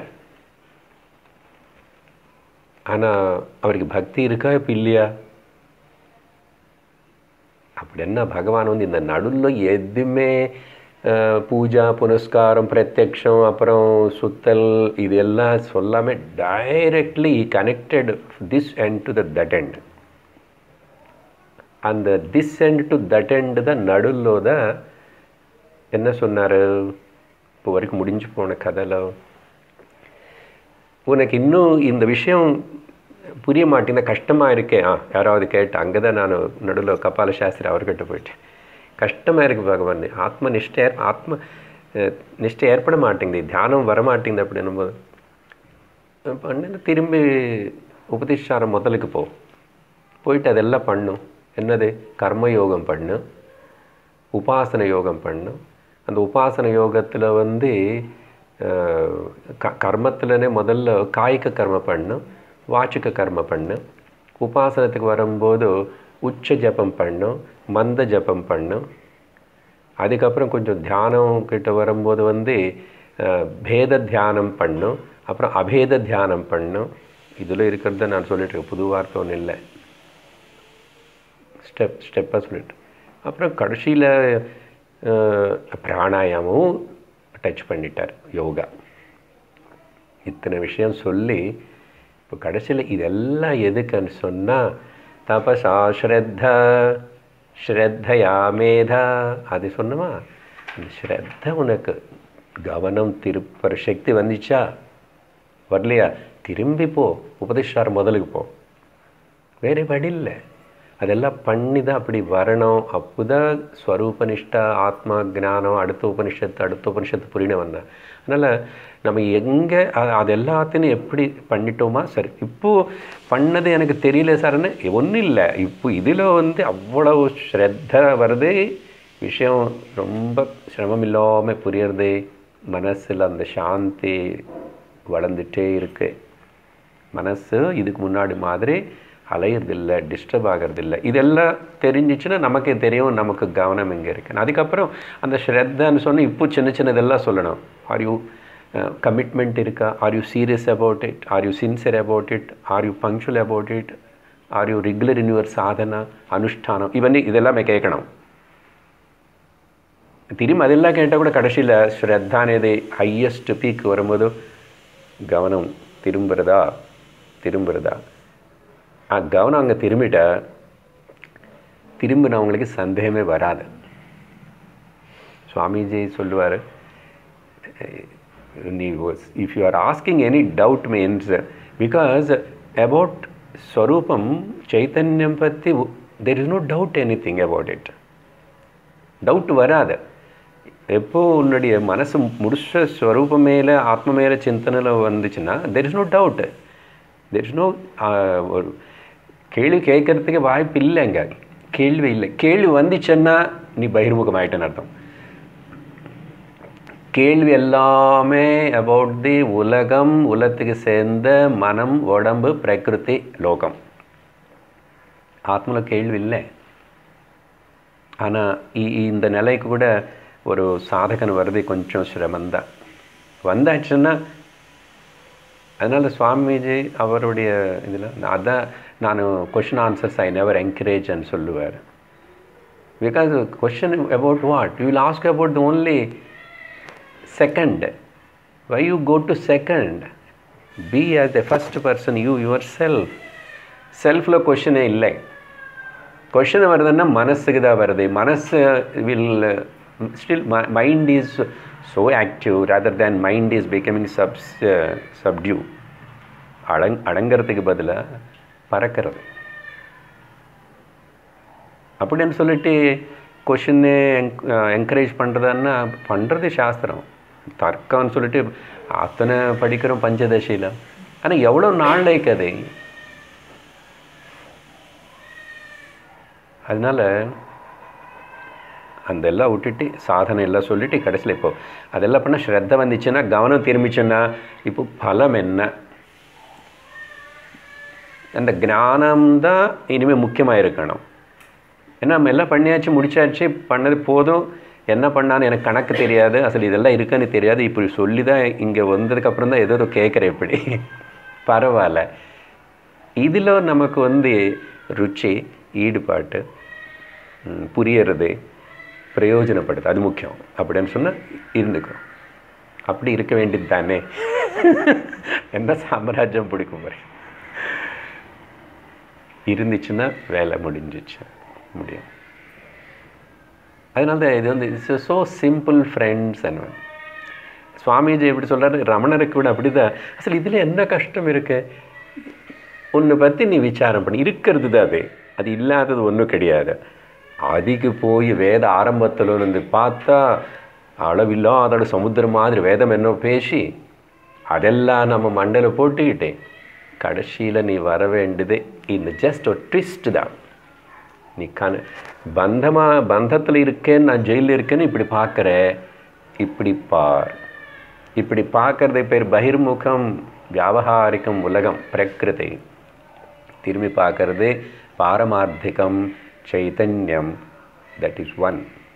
ஆனால் அவருக்கு பக்தி இருக்கா இப்போ இல்லையா அப்படி என்ன பகவான் வந்து இந்த நடுவில் எதுவுமே அஹ், பூஜா புனஸ்காரம் பிரத்யக்ஷம் அப்புறம் சுத்தல் இது எல்லாம் சொல்லாமல் directly connected this end to the that end அந்த this end to that end தான் நடுவில் தான் என்ன சொன்னார் இப்போ வரைக்கும் முடிஞ்சு போன கதையில் உனக்கு இன்னும் இந்த விஷயம் புரிய மாட்டேங்குது கஷ்டமாக இருக்கே ஆ யாராவது கேட்டு அங்கே தான் நான் நடுவில் கபால சாஸ்திரி அவர்கிட்ட போயிட்டேன் கஷ்டமாக இருக்குது பகவான் ஆத்ம நிஷ்டை ஏற்- ஆத்ம அஹ், நிஷ்டை ஏற்பட மாட்டேங்குது தியானம் வர மாட்டேங்குது அப்படின்னும் போது பண்ணு திரும்பி உபதிஷாரம் முதலுக்கு போ போயிட்டு அதெல்லாம் பண்ணும் என்னது கர்ம யோகம் பண்ணு உபாசன யோகம் பண்ணு அந்த உபாசன யோகத்தில் வந்து அஹ், க கர்மத்திலனே முதல்ல காய்க கர்ம பண்ணு வாச்சிக்க கர்ம பண்ணு உபாசனத்துக்கு வரும்போது உச்ச ஜபம் பண்ணு மந்த ஜபம் பண்ணு அதுக்கப்புறம் கொஞ்சம் தியானம் கிட்ட வரும்போது வந்து அஹ், பேத தியானம் பண்ணும் அப்புறம் அபேத தியானம் பண்ணும் இதில் இருக்கிறத நான் சொல்லிட்டு இருக்கேன் புது வார்த்தை ஒன்றும் இல்லை ஸ்டெப் ஸ்டெப்பாக சொல்லிட்டு அப்புறம் கடைசியில் பிராணாயாமமும் டச் பண்ணிட்டார் யோகா இத்தனை விஷயம் சொல்லி இப்போ கடைசியில் இதெல்லாம் எதுக்குன்னு சொன்னால் தபசா ஸ்ரத்தா ஸ்ரத்தையா மேதா அது சொன்னமா அந்த ஸ்ரத்த உனக்கு கவனம் திருப்பற சக்தி வந்துச்சா வரலையா திரும்பி போ உபதேஷார் முதலுக்கு போ வேறு வழி இல்லை அதெல்லாம் பண்ணி தான் அப்படி வரணும் அப்போதான் ஸ்வரூபனிஷ்டா ஆத்மா ஞானம் அடுத்த உபனிஷத்து அடுத்த உபனிஷத்து புரியணும் வந்தேன் அதனால் நம்ம எங்கே அது எல்லாத்தையும் எப்படி பண்ணிட்டோமா சரி இப்போது பண்ணது எனக்கு தெரியல சார்னு ஒன்றும் இல்லை இப்போ இதில் வந்து அவ்வளவு ஸ்ரத்த வருது விஷயம் ரொம்ப சிரமம் இல்லாமல் புரியறது மனசில் அந்த சாந்தி வளர்ந்துட்டே இருக்கு மனசு இதுக்கு முன்னாடி மாதிரி அலையிறதில்லை டிஸ்டர்ப் ஆகிறதில்ல இதெல்லாம் தெரிஞ்சிச்சுன்னா நமக்கே தெரியும் நமக்கு கவனம் எங்கே இருக்குன்னு அதுக்கப்புறம் அந்த ஸ்ரத்தான்னு சொன்னால் இப்போ சின்ன சின்னதெல்லாம் சொல்லணும் ஆர் யூ கமிட்மெண்ட் இருக்கா are you serious about it are you sincere about it are you punctual about it are you regular in your சாதனா அனுஷ்டானம் இவన్నీ இதெல்லாமே கேட்கணும் திரும்பி அதெல்லாம் கேட்டால் கூட கடைசியில் ஸ்ரத்தா అనేది ஹையஸ்ட் பீக் வரும்போது கவனம் திரும்புறதா திரும்புறதா ஆ கவனம் அங்கே திரும்பிட்டா திரும்பினவங்களுக்கு சந்தேகமே வராது சுவாமிஜி சொல்லுவார் நீ if you are asking any doubt means because about ஸ்வரூபம் சைத்தன்யம் பற்றி there is no doubt anything about it doubt வராது எப்போ உன்னுடைய மனசு முடிச்ச ஸ்வரூபம் மேலே ஆத்ம மேலே சிந்தனையில் வந்துச்சுன்னா there is no doubt there is no ஒரு கேள்வி கேட்கறதுக்கு வாய்ப்பு இல்லைங்க கேள்வி இல்லை கேள்வி வந்துச்சுன்னா நீ பகிர்முகம் ஆயிட்டேன்னு அர்த்தம் கேள்வி எல்லாமே அபவுட் தி உலகம் உலகத்துக்கு சேர்ந்த மனம் உடம்பு பிரகிருதி லோகம் ஆத்மல கேள்வி இல்லை ஆனால் இந்த நிலைக்கு கூட ஒரு சாதகன் வர்றது கொஞ்சம் சிரமந்தான் வந்தாச்சுன்னா அதனால் சுவாமிஜி அவருடைய இதில் அதான் நான் கொஷின் ஆன்சர்ஸ் ஐ நெவர் என்கரேஜ்னு சொல்லுவார் because question about what you will ask about the only second why you go to second be as the first person you yourself செல்ஃபில் கொஷினே இல்லை கொஷின் வருதுன்னா மனசுக்கு தான் வருது மனசு will still mind is so active rather than mind is becoming சப்ஸ் subdue அடங் அடங்கிறதுக்கு பதிலாக பறக்கிறது அப்படின்னு சொல்லிட்டு கொஷின்னு என்கரேஜ் பண்ணுறதுன்னா பண்ணுறது சாஸ்திரம் தர்க்கம்னு சொல்லிட்டு அத்தனை படிக்கிறோம் பஞ்சதசியில் ஆனால் எவ்வளோ நாள் அது அதனால் அந்த எல்லாம் விட்டுட்டு சாதனை எல்லாம் சொல்லிட்டு கடைசியில் இப்போ அதெல்லாம் பண்ணால் ஸ்ரத்த வந்துச்சுன்னா கவனம் திரும்பிச்சுன்னா இப்போ பலம் என்ன அந்த ஞானம் தான் இனிமேல் முக்கியமாக இருக்கணும் ஏன்னா நம்ம எல்லாம் பண்ணியாச்சு முடிச்சாச்சு பண்ணது போதும் என்ன பண்ணான்னு எனக்கு கணக்கு தெரியாது அசல் இதெல்லாம் இருக்குன்னு தெரியாது இப்படி சொல்லி தான் இங்கே வந்ததுக்கப்புறம் தான் ஏதோ கேட்குறேன் இப்படி பரவாயில்ல இதில் நமக்கு வந்து ருச்சி ஈடுபாட்டு புரியறது பிரயோஜனப்படுது அது முக்கியம் அப்படின்னு சொன்னால் இருந்துக்கிறோம் அப்படி இருக்க வேண்டியது தானே என்ன சாம்ராஜ்யம் பிடிக்கும் பாரு இருந்துச்சுன்னா வேலை முடிஞ்சிச்சு முடியும் அதனால தான் இது வந்து இட்ஸ் ஸோ சிம்பிள் ஃப்ரெண்ட்ஸ் என்ன சுவாமிஜி எப்படி சொல்கிறாரு ரமணருக்கு கூட அப்படிதான் அசல் இதில் என்ன கஷ்டம் இருக்கு உன்னை பற்றி நீ விசாரம் பண்ணி இருக்கிறது தான் அது அது இல்லாதது ஒன்றும் கிடையாது அதுக்கு போய் வேத ஆரம்பத்தில் இருந்து பார்த்தா அளவில்லாதோட சமுத்திரம் மாதிரி வேதம் என்ன பேசி அதெல்லாம் நம்ம மண்டையில் போட்டுக்கிட்டே கடைசியில் நீ வர வேண்டியது இந்த ஜஸ்ட் ஒரு ட்விஸ்ட் தான் நீ கண பந்தமாக பந்தத்தில் இருக்கேன்னு நான் ஜெயிலில் இருக்கேன்னு இப்படி பார்க்குற இப்படி பார் இப்படி பார்க்கறது பேர் பகிர்முகம் வியாபகாரிகம் உலகம் பிரகிருதி திரும்பி பார்க்கறது பாரமார்த்திகம் சைதன்யம் தட் இஸ் ஒன்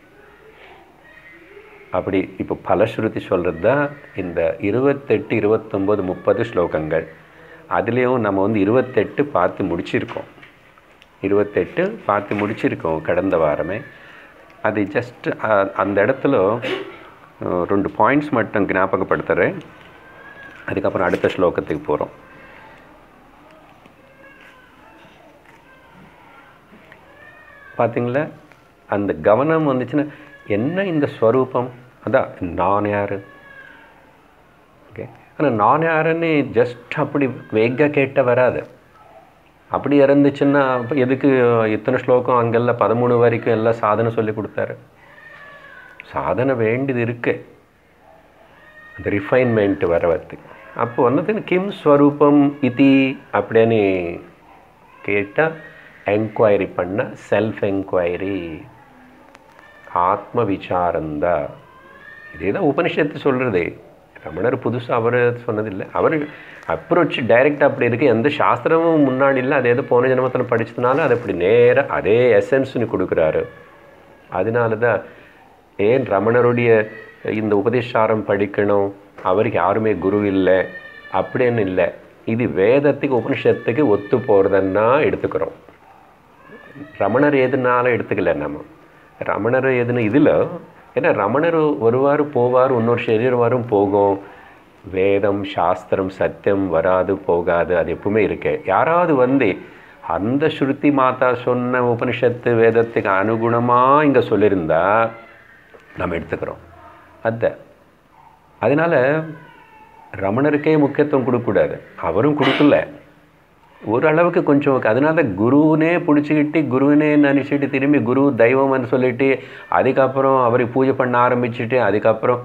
அப்படி இப்போ பலஸ்ருதி சொல்கிறது தான் இந்த இருபத்தெட்டு இருபத்தொம்போது முப்பது ஸ்லோகங்கள் அதுலேயும் நம்ம வந்து இருபத்தெட்டு பார்த்து முடிச்சிருக்கோம் இருபத்தெட்டு பார்த்து முடிச்சிருக்கோம் கடந்த வாரமே அது ஜஸ்ட் அந்த இடத்துல அஹ், ரெண்டு பாயிண்ட்ஸ் மட்டும் ஞாபகப்படுத்துகிறேன் அதுக்கப்புறம் அடுத்த ஸ்லோகத்துக்கு போகிறோம் பார்த்தீங்களா அந்த கவனம் வந்துச்சுன்னா என்ன இந்த ஸ்வரூபம் அதான் நான் யார் ஓகே ஆனால் நான் யாருன்னு ஜஸ்ட் அப்படி வேக கேட்ட வராது அப்படி இருந்துச்சுன்னா அப்ப எதுக்கு இத்தனை ஸ்லோகம் அங்கெல்லாம் பதிமூணு வரைக்கும் எல்லாம் சாதனை சொல்லி கொடுத்தாரு சாதனை வேண்டியது இருக்கு அந்த ரிஃபைன்மெண்ட் வரவதுக்கு அப்போ வந்தது கிம் ஸ்வரூபம் இதி அப்படின்னு கேட்டால் என்கொயரி பண்ண செல்ஃப் என்கொயரி ஆத்ம விசாரந்தா இதே தான் உபனிஷத்து சொல்கிறது ரமணர் புதுசாக அவர் சொன்னதில்லை அவர் அப்ரோச் டைரெக்டாக அப்படி இருக்குது எந்த சாஸ்திரமும் முன்னாடி இல்லை அது ஏதோ போன ஜென்மத்தில் படிச்சதுனால அது அப்படி நேராக அதே எசன்ஸ்னு கொடுக்குறாரு அதனால தான் ஏன் ரமணருடைய இந்த உபதேசாரம் படிக்கணும் அவருக்கு யாருமே குரு இல்லை அப்படின்னு இல்லை இது வேதத்துக்கு உபனிஷத்துக்கு ஒத்து போகிறதுன்னா எடுத்துக்கிறோம் ரமணர் எதுனால எடுத்துக்கல நம்ம ரமணர் எதுன்னு இதில் ஏன்னா ரமணர் வருவார் போவார் இன்னொரு சரீரம் வரும் போகும் வேதம் சாஸ்திரம் சத்தியம் வராது போகாது அது எப்பவுமே இருக்கு யாராவது வந்து அந்த ஸ்ருதி மாதா சொன்ன உபனிஷத்து வேதத்துக்கு அனுகுணமாக இங்கே சொல்லியிருந்தா நம்ம எடுத்துக்கிறோம் அத அதனால் ரமணருக்கே முக்கியத்துவம் கொடுக்கக்கூடாது அவரும் கொடுக்கல ஓரளவுக்கு கொஞ்சம் அதனால குருவுனே பிடிச்சிக்கிட்டு குருவினே நினச்சிட்டு திரும்பி குரு தெய்வம்னு சொல்லிட்டு அதுக்கப்புறம் அவரை பூஜை பண்ண ஆரம்பிச்சுட்டு அதுக்கப்புறம்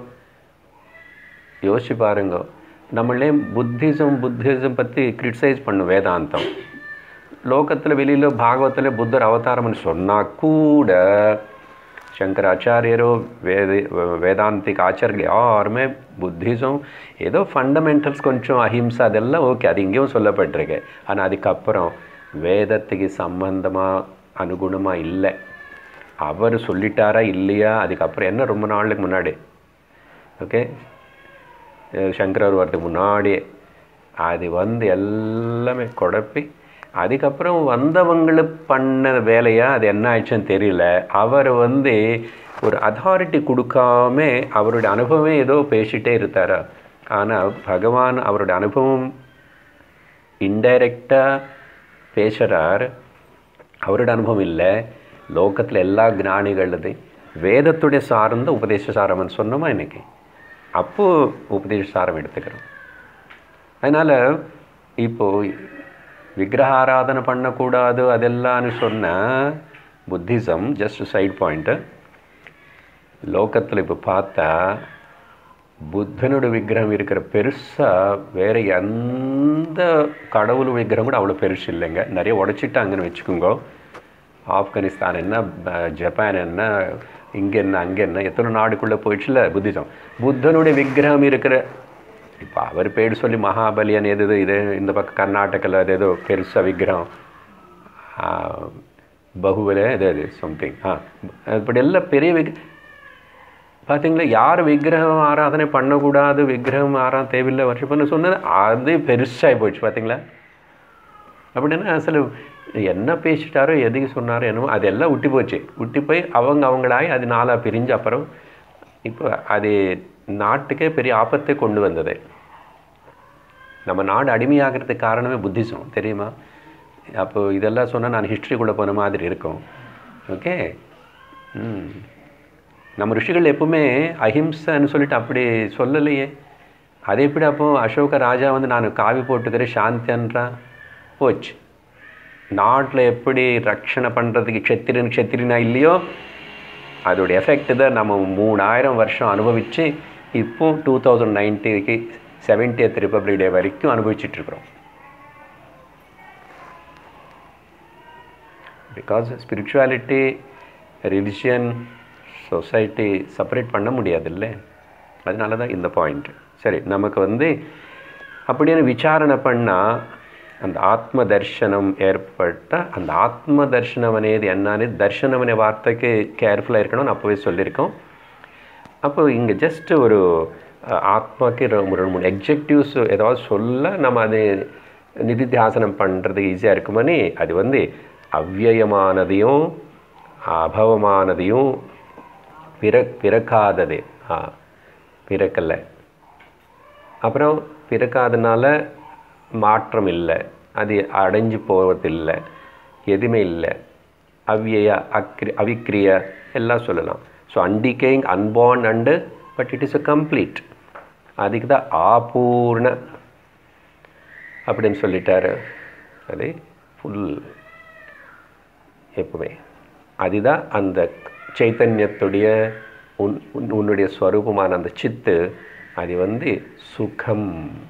யோசிச்சு பாருங்க நம்மளே புத்திசம் புத்திசம் பற்றி கிரிட்டிசைஸ் பண்ணும் வேதாந்தம் லோகத்தில் வெளியில் பாகவத்தில் புத்தர் அவதாரம்னு சொன்னால் கூட சங்கராச்சாரியரோ வேத வேதாந்திக் ஆச்சாரியர்கள் யாருமே புத்திசம் ஏதோ ஃபண்டமெண்டல்ஸ் கொஞ்சம் அஹிம்சா அதெல்லாம் ஓகே அது இங்கேயும் சொல்லப்பட்டிருக்கு ஆனால் அதுக்கப்புறம் வேதத்துக்கு சம்பந்தமாக அனுகுணமாக இல்லை அவர் சொல்லிட்டாரா இல்லையா அதுக்கப்புறம் என்ன ரொம்ப நாளுக்கு முன்னாடி ஓகே சங்கரர் வரதுக்கு முன்னாடியே அது வந்து எல்லாமே குழப்பி அதுக்கப்புறம் வந்தவங்களுக்கு பண்ண வேலையா அது என்ன ஆயிடுச்சுன்னு தெரியல அவர் வந்து ஒரு அத்தாரிட்டி கொடுக்காம அவருடைய அனுபவமே ஏதோ பேசிட்டே இருந்தாரா ஆனால் பகவான் அவருடைய அனுபவம் இன்டைரக்டாக பேசுகிறார் அவருடைய அனுபவம் இல்லை லோகத்தில் எல்லா ஞானிகளது வேதத்துடைய சார்ந்த உபதேச சாரம்னு சொன்னோமா இன்னைக்கு அப்போது உபதேச சாரம் எடுத்துக்கிறோம் அதனால் இப்போது விக்கிரக ஆராதனை பண்ணக்கூடாது அதெல்லாம்னு சொன்னால் புத்திசம் ஜஸ்ட் சைட் பாயிண்ட்டு லோகத்தில் இப்போ பார்த்தா புத்தனோட விக்கிரகம் இருக்கிற பெருசாக வேறு எந்த கடவுள் விக்கிரகம் கூட அவ்வளோ பெருசு இல்லைங்க நிறைய உடச்சிட்டாங்கன்னு வச்சுக்கோங்க ஆப்கானிஸ்தான் என்ன ப- ஜப்பான் என்ன இங்கே என்ன அங்கே என்ன எத்தனை நாடுக்குள்ளே போயிடுச்சுல புத்திசம் புத்தனுடைய விக்கிரகம் இருக்கிற இப்போ அவர் பேர் சொல்லி மகாபலியன் எது எது இது இந்த பக்கம் கர்நாடகாவில் அது ஏதோ பெருசாக விக்கிரகம் ஆ, பகுவல இது அது சம்திங் ஆ இப்படி எல்லாம் பெரிய விக் பார்த்தீங்களா யார் விக்கிரகம் ஆராதனை பண்ணக்கூடாது விக்கிரகம் ஆரா தேவையில்லை வருஷம் பண்ண சொன்னது அது பெருசாகி போயிடுச்சு பார்த்தீங்களா அப்படின்னா அசలు என்ன பேசிட்டாரோ எதுக்கு சொன்னாரோ என்னமோ அதெல்லாம் விட்டு போச்சு விட்டு போய் அவங்க அவங்களாய் அது நாளாக பிரிஞ்சு அப்புறம் இப்போ அது நாட்டுக்கே பெரிய ஆபத்தை கொண்டு வந்தது நம்ம நாடு அடிமையாகிறதுக்கு காரணமே புத்திசம் தெரியுமா அப்போ இதெல்லாம் சொன்னால் நான் ஹிஸ்ட்ரிக்குள்ளே போன மாதிரி இருக்கும் ஓகே ம் நம்ம ரிஷிகள் எப்பவுமே அஹிம்சைன்னு சொல்லிட்டு அப்படி சொல்லலையே அது எப்படி அப்போ அசோக ராஜா வந்து நான் காவி போட்டுக்கிறேன் சாந்தின்றான் போச்சு நாட்டில் எப்படி ரட்சணை பண்ணுறதுக்கு க்ஷத்திரன் க்ஷத்திரினா இல்லையோ அதோட எஃபெக்ட் தான் நம்ம மூணாயிரம் வருஷம் அனுபவித்து இப்போ டூ தௌசண்ட் நைன்ட்டிக்கு செவன்டியத் ரிப்பப்ளிக் டே வரைக்கும் அனுபவிச்சுட்ருக்குறோம் because spirituality religion society separate பண்ண முடியாதுல்ல அதனால தான் இந்த பாயிண்ட் சரி நமக்கு வந்து அப்படின்னு விசாரணை பண்ணால் அந்த ஆத்ம தர்ஷனம் ஏற்பட்டால் அந்த ஆத்ம தர்ஷனம் అనేది என்னன்னு தர்ஷனம் అనే வார்த்தைக்கு கேர்ஃபுல்லாக இருக்கணும்னு அப்போவே சொல்லியிருக்கோம் அப்போ இங்கே ஜஸ்ட் ஒரு அஹ், ஆத்மாக்கு ரெண்டு ரெண்டு மூணு எக்ஜெக்டிவ்ஸ் ஏதாவது சொல்ல நம்ம அது நிதித்தியாசனம் பண்ணுறதுக்கு ஈஸியாக இருக்குமனி அது வந்து அவ்யயமானதையும் அபவமானதையும் பிற பிறக்காதது ஆ பிறக்கலை அப்புறம் பிறக்காதனால மாற்றம் இல்லை அது அடைஞ்சு போவதில்லை எதுவுமே இல்லை அவ்யய அக்ரி அவிக்ரிய எல்லாம் சொல்லலாம் so undecaying unborn and but it is a complete அதுக்கு தான் ஆபூர்ண அப்படின்னு சொல்லிட்டாரு அது ஃபுல் எப்பவுமே அதுதான் அந்த சைத்தன்யத்துடைய உன் உன்- உன்னுடைய ஸ்வரூபமான அந்த சித்து அது வந்து சுகம்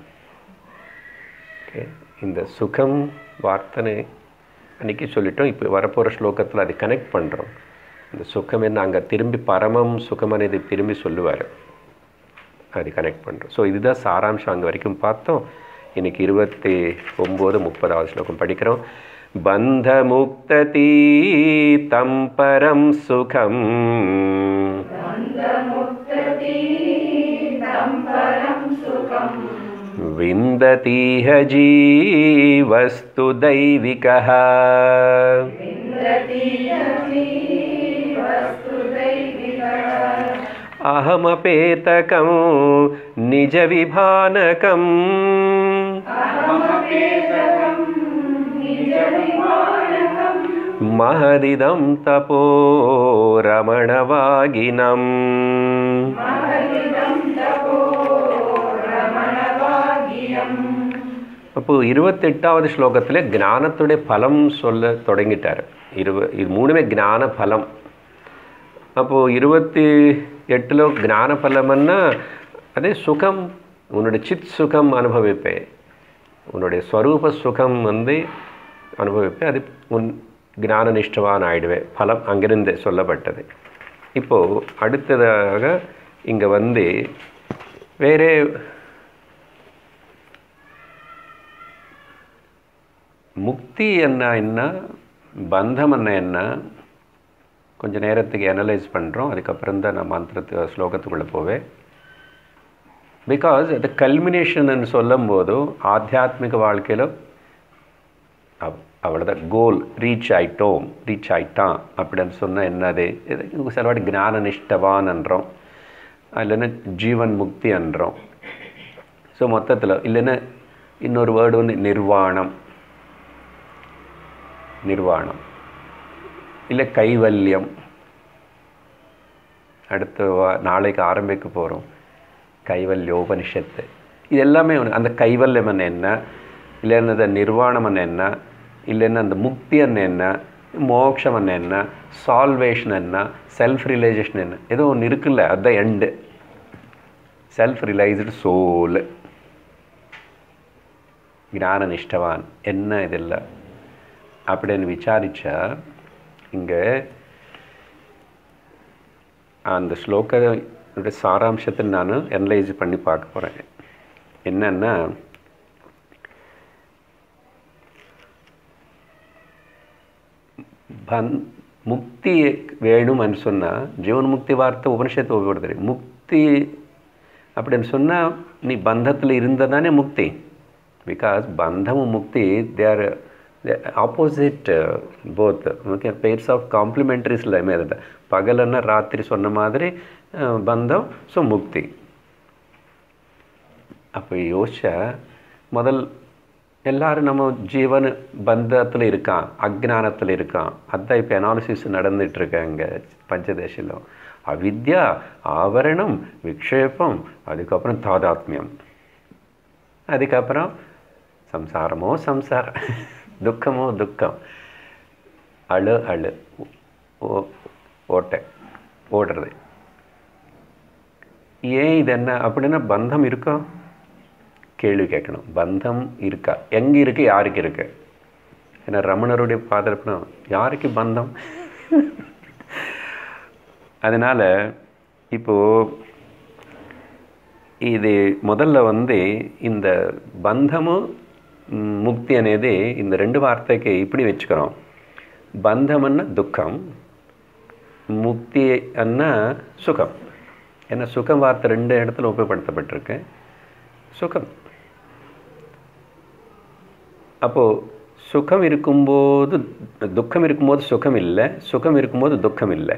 ஓகே இந்த சுகம் வார்த்தைன்னு அன்றைக்கி சொல்லிட்டோம் இப்போ வரப்போகிற ஸ்லோகத்தில் அதை கனெக்ட் பண்ணுறோம் இந்த சுகம் என்ன அங்கே திரும்பி பரமம் சுகம் అనేది திரும்பி சொல்லுவார் அது கனெக்ட் பண்ணுறோம் ஸோ இதுதான் சாராம்சம் அங்கே வரைக்கும் பார்த்தோம் இன்னைக்கு இருபத்தி ஒம்பது முப்பதாவது ஸ்லோகம் படிக்கிறோம் பந்தமுக்ததீதம் பரம் சுகம் विन्दतीह जीवस्तु दैविकः अहमपेतकं निजविभानकम् महदिदं तपो रमणवागिनम् அப்போ இருபத்தெட்டாவது ஸ்லோகத்தில் ஞானத்துடைய பலம் சொல்ல தொடங்கிட்டார் இருவ இது மூணுமே ஞான பலம் அப்போது இருபத்தி எட்டில் ஞான பலம்னா அதே சுகம் உன்னுடைய சித் சுகம் அனுபவிப்பேன் உன்னுடைய ஸ்வரூப சுகம் வந்து அனுபவிப்பேன் அது உன் ஞான நிஷ்டவான் ஆயிடுவேன் பலம் அங்கிருந்து சொல்லப்பட்டது இப்போது அடுத்ததாக இங்கே வந்து வேறே முக்தி என்ன என்ன பந்தம் என்ன என்ன கொஞ்சம் நேரத்துக்கு அனலைஸ் பண்ணுறோம் அதுக்கப்புறம் தான் நான் மந்திரத்து ஸ்லோகத்துக்குள்ளே போவேன் பிகாஸ் அது கல்மினேஷன் சொல்லும் போதும் ஆத்தியாத்மிக வாழ்க்கையில் அவ் அவ்வளோதான் கோல் ரீச் ஆயிட்டோம் ரீச் ஆயிட்டான் அப்படின்னு சொன்னால் என்னது இது சிலவாடி ஞான நிஷ்டவான் என்றோம் இல்லைன்னா ஜீவன் முக்தி என்றோம் ஸோ மொத்தத்தில் இல்லைன்னா இன்னொரு வேர்டு வந்து நிர்வாணம் நிர்வாணம் இல்லை கைவல்யம் அடுத்த வா நாளைக்கு ஆரம்பிக்க போகிறோம் கைவல்யோபனிஷத்து இது எல்லாமே ஒன்று அந்த கைவல்யம் என்ன இல்லைன்னா அந்த நிர்வாணம் என்ன இல்லைன்னா அந்த முக்தி என்ன மோட்சம் என்ன சால்வேஷன் என்ன செல்ஃப் ரியலைசேஷன் என்ன ஏதோ ஒன்று இருக்குல்ல அதுதான் எண்டு செல்ஃப் ரியலைஸ்டு சோல் ஞான நிஷ்டவான் என்ன இதெல்லாம் அப்படின்னு விசாரிச்சா இங்கே அந்த ஸ்லோகோட சாராம்சத்தை நான் அனலைஸ் பண்ணி பார்க்க போகிறேன் என்னன்னா பன் முக்தி வேணும்னு சொன்னால் ஜீவன் முக்தி வார்த்தை உபனிஷத்து உபயோகப்படுது முக்தி அப்படின்னு சொன்னால் நீ பந்தத்தில் இருந்தால் தானே முக்தி பிகாஸ் பந்தமும் முக்தி they are opposite both okay pairs of காம்ப்ளிமெண்ட்ரிஸில் மேலே பகலன்னா ராத்திரி சொன்ன மாதிரி அஹ், பந்தம் ஸோ முக்தி அப்போ யோசிச்சா முதல் எல்லாரும் நம்ம ஜீவன் பந்தத்தில் இருக்கான் அஜ்ஞானத்தில் இருக்கான் அதான் இப்போ அனாலிசிஸ் நடந்துட்டு இருக்கு அங்கே பஞ்சதேசில் அவித்யா ஆவரணம் விக்ஷேபம் அதுக்கப்புறம் தாதாத்மியம் அதுக்கப்புறம் சம்சாரமோ சம்சாரம் துக்கமோ துக்கம் அழு அழு ஓ- ஓட்டை ஓடுறது ஏன் இது என்ன அப்படின்னா பந்தம் இருக்கா கேள்வி கேட்கணும் பந்தம் இருக்கா எங்கே இருக்கு யாருக்கு இருக்கு ஏன்னா ரமணருடைய பாதர்ப்பணம் யாருக்கு பந்தம் அதனால் இப்போ ఇది మొదల్ల ఉంది இந்த బంధము మ్, ముక్తి అనేది இந்த ரெண்டு வார்த்தைக்கு இப்படி வச்சுக்கிறோம் பந்தம் அన్న துக்கம் முக்தி அన్న சுகம் ஏன்னா சுகம் வார்த்தை ரெண்டு இடத்துல உபயோகப்படுத்தப்பட்டிருக்கு சுகம் அப்போது சுகம் இருக்கும்போது துக்கம் இருக்கும்போது சுகம் இல்லை சுகம் இருக்கும்போது துக்கம் இல்லை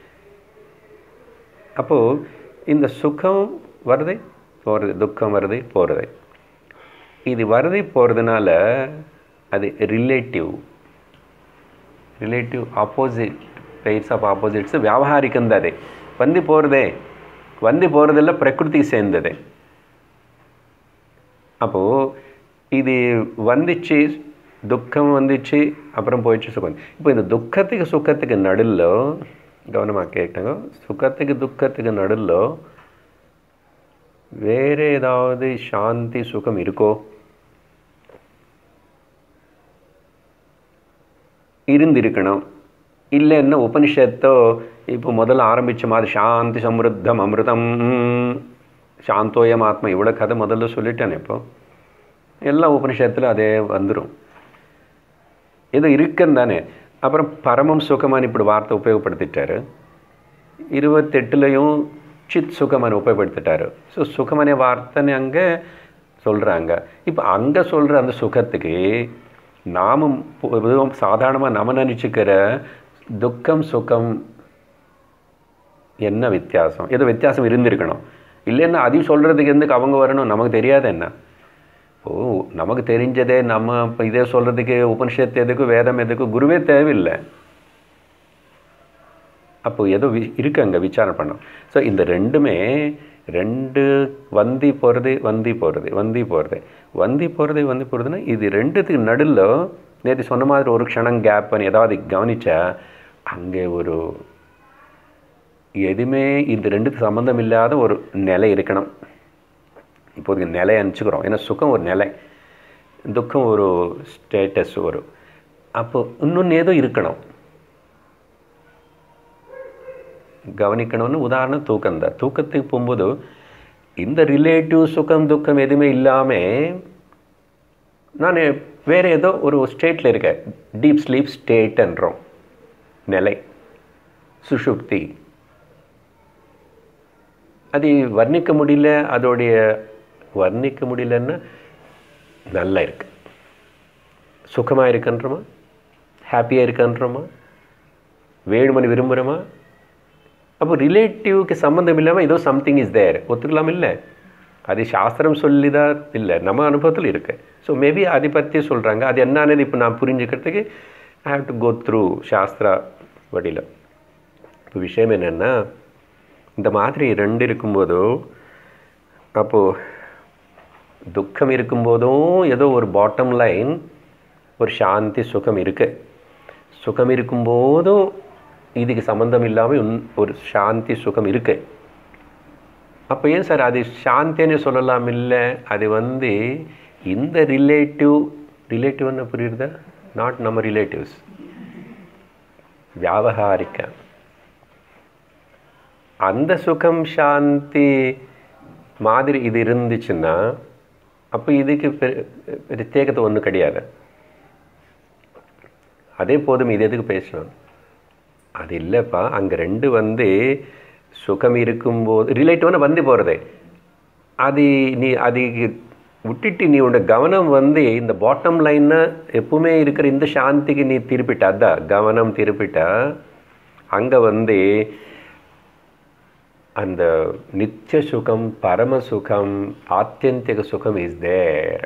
அப்போது இந்த சுகம் வருது போகிறது துக்கம் வருது போகிறது இது வருது போகிறதுனால அது relative relative opposite pairs of opposites ವ್ಯಾವಹಾರಿಕಂದದೆ ಬಂದು போகிறதே வந்து போகிறதெல்லாம் பிரகிருதிக்கு சேர்ந்தது அப்போது இது வந்துச்சு துக்கம் வந்துச்சு அப்புறம் போயிடுச்சு சுகம் இப்போ இந்த துக்கத்துக்கு சுக்கத்துக்கு நடுவில் கவனமாக கேட்டாங்க சுகத்துக்கு துக்கத்துக்கு நடுவில் வேறு ஏதாவது சாந்தி சுகம் இருக்கோ இருந்திருக்கணும் இல்லைன்னா உபனிஷத்தோ இப்போ முதல்ல ஆரம்பித்த மாதிரி சாந்தி சம்ருத்தம் அமிர்தம் சாந்தோயம் ஆத்மா இவ்வளோ கதை முதல்ல சொல்லிட்டேன் இப்போ எல்லா உபனிஷத்தில் அதே வந்துடும் ஏதோ இருக்குன்னு தானே அப்புறம் பரமம் சுகமானு இப்படி வார்த்தை உபயோகப்படுத்திட்டாரு இருபத்தெட்டுலையும் சித் சுகமான உபயோகப்படுத்திட்டாரு ஸோ சுகமனே வார்த்தைன்னு அங்கே சொல்கிறாங்க இப்போ அங்கே சொல்கிற அந்த சுகத்துக்கு நாமும் பொதுவாக சாதாரணமாக நம்ம நினச்சிக்கிற துக்கம் சுகம் என்ன வித்தியாசம் ஏதோ வித்தியாசம் இருந்திருக்கணும் இல்லைன்னா அதையும் சொல்கிறதுக்கு எதுக்கு அவங்க வரணும் நமக்கு தெரியாது என்ன ஓ நமக்கு தெரிஞ்சதே நம்ம இப்போ இதே சொல்கிறதுக்கு உபனிஷத்து எதுக்கு வேதம் எதுக்கு குருவே தேவையில்லை அப்போ ஏதோ வி இருக்கு அங்கே விசாரணை பண்ணோம் ஸோ இந்த ரெண்டுமே ரெண்டு வந்தி போகிறது வந்தி போகிறது வந்தி போகிறது வந்தி போகிறது வந்தி போகிறதுனா இது ரெண்டுத்துக்கு நடுவில் நேற்று சொன்ன மாதிரி ஒரு க்ஷணம் கேப் பண்ணி ஏதாவது கவனிச்சா அங்கே ஒரு எதுவுமே இந்த ரெண்டுக்கு சம்மந்தம் இல்லாத ஒரு நிலை இருக்கணும் இப்போதைக்கு நிலை அனுப்பிச்சுக்கிறோம் ஏன்னா சுகம் ஒரு நிலை துக்கம் ஒரு ஸ்டேட்டஸ் ஒரு அப்போ இன்னொன்று ஏதோ இருக்கணும் கவனிக்கணும்னு உதாரணம் தூக்கம் தான் தூக்கத்துக்கு போகும்போது இந்த ரிலேட்டிவ் சுகம் துக்கம் எதுவுமே இல்லாமல் நான் வேறு ஏதோ ஒரு ஸ்டேட்டில் இருக்கேன் டீப் ஸ்லீப் ஸ்டேட்ன்றோம் நிலை சுஷுப்தி அது வர்ணிக்க முடியல அதோடைய வர்ணிக்க முடியலன்னா நல்லா இருக்கு சுகமாக இருக்குன்றோமா ஹாப்பியாக இருக்குன்றோமா வேணுமனு விரும்புகிறோமா அப்போ ரிலேட்டிவ்க்கு சம்மந்தம் இல்லாமல் ஏதோ சம்திங் இஸ் தேர் ஒத்துக்கலாம் இல்லை அது சாஸ்திரம் சொல்லி தான் இல்லை நம்ம அனுபவத்தில் இருக்கு ஸோ மேபி அதை பற்றி சொல்கிறாங்க அது என்னன்னு இப்போ நான் புரிஞ்சுக்கிறதுக்கு I have to go through shastra வழியில் இப்போ விஷயம் என்னென்னா இந்த மாதிரி ரெண்டு இருக்கும்போதோ அப்போது துக்கம் இருக்கும்போதும் ஏதோ ஒரு பாட்டம் லைன் ஒரு சாந்தி சுகம் இருக்கு சுகம் இருக்கும்போதும் இதுக்கு சம்மந்தம் இல்லாமல் ஒரு சாந்தி சுகம் இருக்கு அப்போ ஏன் சார் அது சாந்தின்னு சொல்லலாம் இல்லை அது வந்து இந்த ரிலேட்டிவ் ரிலேட்டிவ்னு புரியுறதா நாட் நம்ம ரிலேட்டிவ்ஸ் வியாபகாரிக்க அந்த சுகம் சாந்தி மாதிரி இது இருந்துச்சுன்னா அப்போ இதுக்கு பிரத்யேகத்தை ஒன்றும் கிடையாது அதே போதும் இது எதுக்கு பேசணும் அது இல்லைப்பா அங்கே ரெண்டு வந்து சுகம் இருக்கும்போது ரிலேட்டிவ்னு வந்து போகிறது அது நீ அதுக்கு விட்டுட்டு நீ உன்னோட கவனம் வந்து இந்த பாட்டம் லைன்னு எப்பவுமே இருக்கிற இந்த சாந்திக்கு நீ திருப்பிட்ட அதான் கவனம் திருப்பிட்டா அங்கே வந்து அந்த நித்திய சுகம் பரம சுகம் ஆத்தியந்திக சுகம் இஸ் தேர்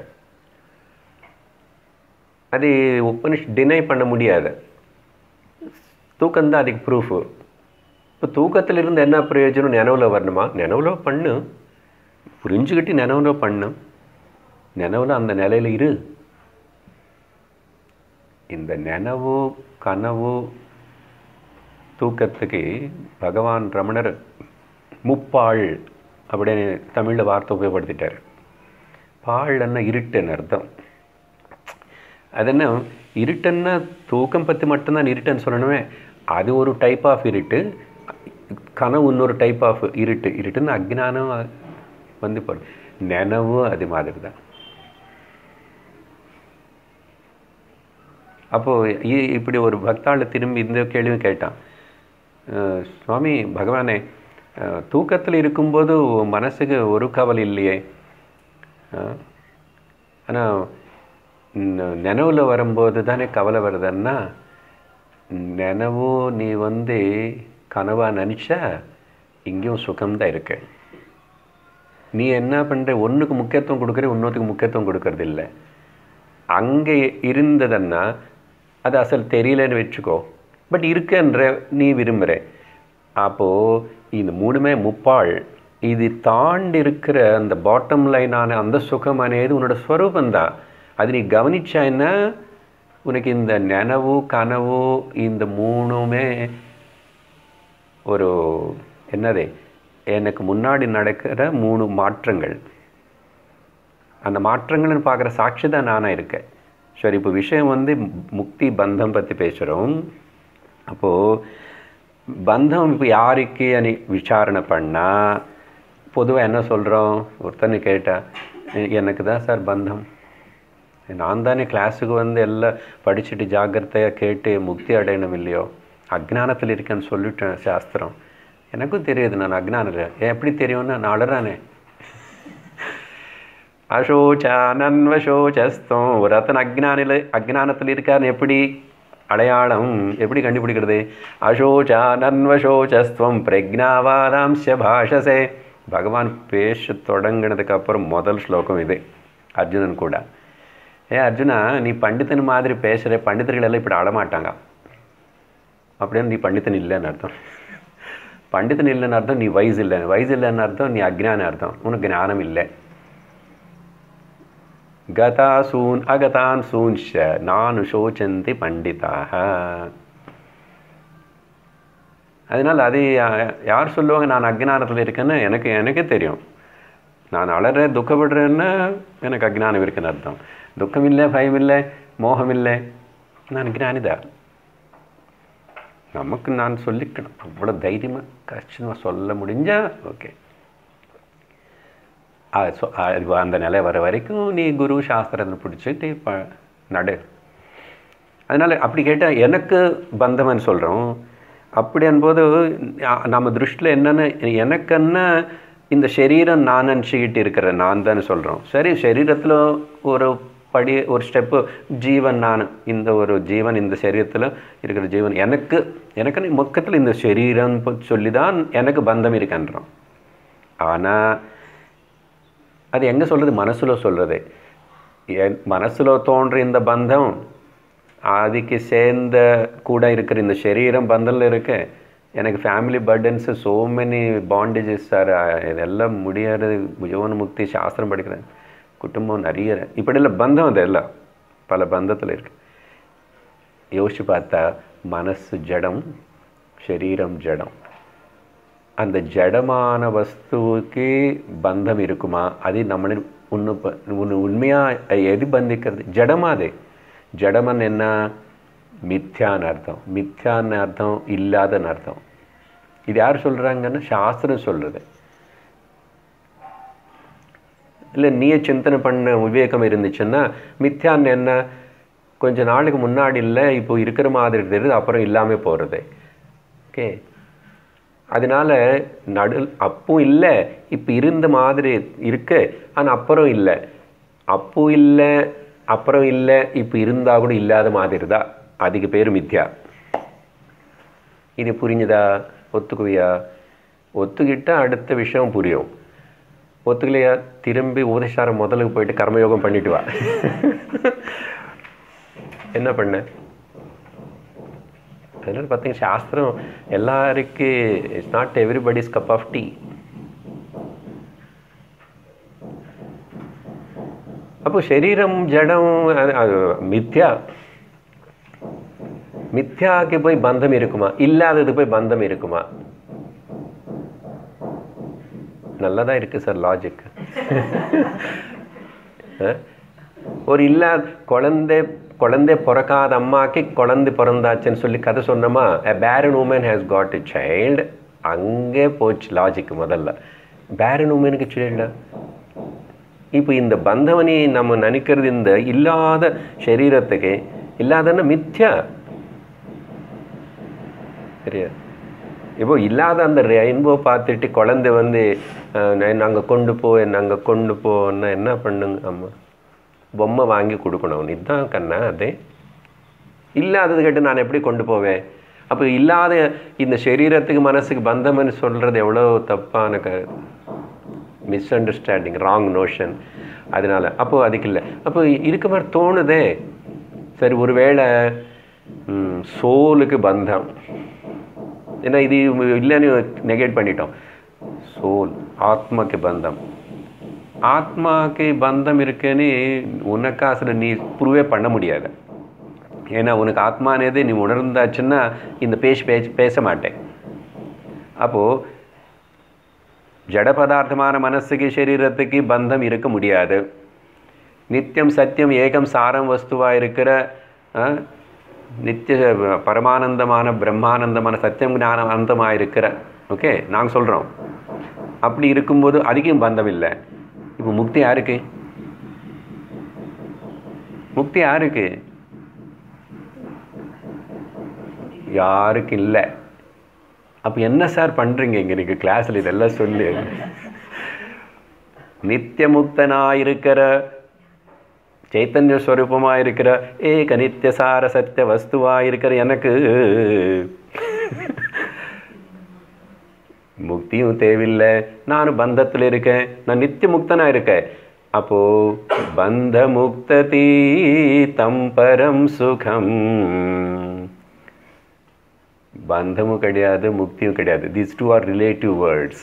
அது உபனிஷ் டினை பண்ண முடியாது தூக்கம்தான் அதுக்கு ப்ரூஃபு இப்போ தூக்கத்தில் இருந்து என்ன பிரயோஜனம் நினைவில் வரணுமா நினைவில் பண்ணு புரிஞ்சுக்கிட்டு நினைவில் பண்ணு நினைவில் அந்த நிலையில் இரு இந்த நினைவு கனவு தூக்கத்துக்கு பகவான் ரமணர் முப்பாள் அப்படின்னு தமிழில் வார்த்தை உபயோகப்படுத்திட்டார் பாழ்ன்னா இருட்டுன்னு அர்த்தம் அது என்ன இருட்டுன்னா தூக்கம் பற்றி மட்டும்தான் இருட்டுன்னு சொல்லணுமே அது ஒரு டைப் ஆஃப் இருட்டு கனவு இன்னொரு டைப் ஆஃப் இருட்டு இருட்டுன்னு அஜ்ஞானம் வந்து போடும் நினைவு அது மாதிரி தான் அப்போது இப்படி ஒரு பக்தாள் திரும்பி இந்த கேள்வியும் கேட்டான் அஹ், சுவாமி பகவானே அஹ், தூக்கத்தில் இருக்கும்போது மனசுக்கு ஒரு கவலை இல்லையே ஆனால் நினைவில் வரும்போது தானே கவலை வருதுன்னா நினைவு நீ வந்து கனவா நினச்சா இங்கேயும் சுகம்தான் இருக்கு நீ என்ன பண்ணுற ஒன்றுக்கு முக்கியத்துவம் கொடுக்குற இன்னொருத்துக்கு முக்கியத்துவம் கொடுக்கறது இல்லை அங்கே இருந்ததுன்னா அது அசல் தெரியலன்னு வச்சுக்கோ பட் இருக்குன்ற நீ விரும்புகிற அப்போது இந்த மூணுமே முப்பாள் இது தாண்டி இருக்கிற அந்த பாட்டம் லைனான அந்த சுகம் అనేది உன்னோட ஸ்வரூபந்தான் அது நீ கவனிச்சான்னா உனக்கு இந்த நினவு கனவு இந்த மூணுமே ஒரு என்னது எனக்கு முன்னாடி நடக்கிற மூணு மாற்றங்கள் அந்த மாற்றங்கள்னு பார்க்குற சாட்சி தான் நானாக இருக்கேன் சரி இப்போ விஷயம் வந்து முக்தி பந்தம் பற்றி பேசுகிறோம் அப்போது பந்தம் இப்போ யாருக்கு அனி விசாரணை பண்ணால் பொதுவாக என்ன சொல்கிறோம் ஒருத்தனை கேட்டால் எனக்கு தான் சார் பந்தம் நான் தானே கிளாஸுக்கு வந்து எல்லாம் படிச்சுட்டு ஜாக்கிரதையாக கேட்டு முக்தி அடையணும் இல்லையோ அஜ்ஞானத்தில் இருக்கேன்னு சொல்லிட்டேன் சாஸ்திரம் எனக்கும் தெரியுது நான் அஜ்ஞானில் எப்படி தெரியும்னா நான் அழறானே அசோச்சானன்வசோச்சஸ்தம் ஒரு ரத்தன் அஜ்ஞானில் அஜ்ஞானத்தில் இருக்காருன்னு எப்படி அடையாளம் எப்படி கண்டுபிடிக்கிறது அசோச்சானன்வசோச்சஸ்துவம் பிரஜாவாதாம்ச பாஷசே பகவான் பேச தொடங்கினதுக்கு அப்புறம் முதல் ஸ்லோகம் இது அர்ஜுனன் கூட ஏ அர்ஜுனா நீ பண்டிதன் மாதிரி பேசுகிற பண்டிதர்கள் எல்லாம் இப்படி அழமாட்டாங்க அப்படின்னு நீ பண்டிதன் இல்லைன்னு அர்த்தம் பண்டிதன் இல்லைன்னு அர்த்தம் நீ வயசு இல்லை வயசு இல்லைன்னு அர்த்தம் நீ அஜ்ஞான அர்த்தம் உனக்கு ஞானம் இல்லை கதாசூன் அகதான் சூன்ஷ நானு சோச்சந்தி பண்டிதாக அதனால் அது யா- யார் சொல்லுவாங்க நான் அஜ்ஞானத்தில் இருக்கேன்னு எனக்கு எனக்கே தெரியும் நான் அலற துக்கப்படுறேன்னா எனக்கு அஜ்ஞானம் இருக்குன்னு அர்த்தம் துக்கம் இல்லை பயம் இல்லை மோகம் இல்லை நான் ஞானிதான் நமக்கு நான் சொல்லிக்கணும் அவ்வளோ தைரியமாக கஷ்டமாக சொல்ல முடிஞ்சா ஓகே அது சொ- அது அந்த நிலை வர வரைக்கும் நீ குரு சாஸ்திரத்தை பிடிச்சிட்டு இப்போ நடு அதனால் அப்படி கேட்டால் எனக்கு பந்தம்னு சொல்கிறோம் அப்படி என்போது அ- நம்ம திருஷ்டியில் என்னென்னு எனக்குன்னா இந்த சரீரம் நான் நினச்சிக்கிட்டு இருக்கிற நான் தானே சொல்கிறோம் சரி சரீரத்தில் ஒரு படி ஒரு ஸ்டெப்பு ஜீவன் நான் இந்த ஒரு ஜீவன் இந்த சரீரத்தில் இருக்கிற ஜீவன் எனக்கு எனக்கு மொத்தத்தில் இந்த சரீரம் சொல்லி தான் எனக்கு பந்தம் இருக்குன்றோம் ஆனால் அது எங்கே சொல்கிறது மனசில் சொல்கிறது என் மனசில் தோன்ற இந்த பந்தம் அதுக்கு சேர்ந்த கூட இருக்கிற இந்த சரீரம் பந்தத்தில் இருக்கு எனக்கு family burdens so many bondages sir இதெல்லாம் முடியாது ஜீவன முக்தி சாஸ்திரம் படிக்கிறேன் குடும்பம் நிறைய இப்படியெல்லாம் பந்தம் அது எல்லாம் பல பந்தத்தில் இருக்கு யோசிச்சு பார்த்தா மனசு ஜடம் சரீரம் ஜடம் அந்த ஜடமான வஸ்துவுக்கு பந்தம் இருக்குமா அது நம்மளை உன்னு உன்னு உண்மையாக எது பந்திக்கிறது ஜடமா அது ஜடமன் என்ன மித்யான்னு அர்த்தம் மித்யான்னு அர்த்தம் இல்லாதன்னு அர்த்தம் இது யார் சொல்கிறாங்கன்னா சாஸ்திரம் சொல்கிறது இல்லை நீயே சிந்தனை பண்ண விவேகம் இருந்துச்சுன்னா மித்யான்னு என்ன கொஞ்ச நாளுக்கு முன்னாடி இல்லை இப்போ இருக்கிற மாதிரி தெரியுது அப்புறம் இல்லாமல் போகிறது ஓகே அதனால நடு அப்பவும் இல்லை இப்போ இருந்த மாதிரி இருக்கு ஆனால் அப்புறம் இல்லை அப்போ இல்லை அப்புறம் இல்லை இப்போ இருந்தால் கூட இல்லாத மாதிரி தான் அதுக்கு பேர் மித்யா இது புரிஞ்சுதா ஒத்துக்குவியா ஒத்துக்கிட்டா அடுத்த விஷயம் புரியும் ஒத்துக்கலையா திரும்பி உபதேசாரம் முதலுக்கு போயிட்டு கர்மயோகம் பண்ணிட்டு வா என்ன பண்ண அதனால பார்த்தீங்க சாஸ்திரம் எல்லாருக்கு it's not everybody's cup of tea அப்போ சரீரம் ஜடம் அது அது மித்யா மித்யாக்கு போய் பந்தம் இருக்குமா இல்லாதது போய் பந்தம் இருக்குமா நல்லதா இருக்கு சார் லாஜிக் ஒரு இல்லாத குழந்தை குழந்தை பிறக்காத அம்மாக்கு குழந்தை பிறந்தாச்சுன்னு சொல்லி கதை சொன்னோமா a barren woman has got a child அங்கே போச்சு லாஜிக் முதல்ல barren womanக்கு சைல்டா இப்போ இந்த பந்தவனி நம்ம நினைக்கிறது இந்த இல்லாத சரீரத்துக்கு இல்லாதன்னா மித்யா சரியா இப்போ இல்லாத அந்த ரெயின்போ பார்த்துட்டு குழந்தை வந்து நாங்கள் கொண்டு போ நாங்கள் கொண்டு போன்னா என்ன பண்ணுங்க அம்மா பொம்மை வாங்கி கொடுக்கணும் இதுதான் கண்ணா அதே இல்லாதது கேட்டு நான் எப்படி கொண்டு போவேன் அப்போ இல்லாத இந்த சரீரத்துக்கு மனசுக்கு பந்தம்னு சொல்கிறது எவ்வளோ தப்பான க மிஸ் அண்டர்ஸ்டாண்டிங் ராங் நோஷன் அதனால அப்போ அதுக்கு இல்லை அப்போ இருக்க மாதிரி தோணுதே சரி ஒருவேளை சோலுக்கு பந்தம் ஏன்னா இது இல்லைன்னு நெகேட் பண்ணிட்டோம் சோல் ஆத்மாக்கு பந்தம் ஆத்மாக்கு பந்தம் இருக்குன்னு உனக்கு அசல் நீ ப்ரூவே பண்ண முடியாது ஏன்னா உனக்கு ஆத்மானதே நீ உணர்ந்தாச்சுன்னா இந்த பேச பேச பேச மாட்டேன் அப்போது ஜட பதார்த்தமான மனசுக்கு சரீரத்துக்கு பந்தம் இருக்க முடியாது நித்தியம் சத்தியம் ஏகம் சாரம் வஸ்துவாக இருக்கிற நித்திய பரமானந்தமான பிரம்மானந்தமான சத்தியம் ஞானம் அனந்தமாக இருக்கிற ஓகே நாங்கள் சொல்கிறோம் அப்படி இருக்கும்போது அதுக்கும் பந்தம் இல்லை இப்போ முக்தி யாருக்கு முக்தி யாருக்கு யாருக்கு இல்லை அப்போ என்ன சார் பண்ணுறீங்க இங்கே நீங்கள் கிளாஸில் இதெல்லாம் சொல்லி நித்திய முக்தனாக இருக்கிற சைத்தன்ய ஸ்வரூபமாக இருக்கிற ஏக நித்தியசார சத்திய வஸ்துவாக இருக்கிற எனக்கு முக்தியும் தேவையில்லை நானும் பந்தத்தில் இருக்கேன் நான் நித்திய முக்தனாக இருக்கேன் அப்போ பந்த முக்ததி தம் பரம் சுகம் பந்தமும் கிடையாது முக்தியும் கிடையாது these two are relative words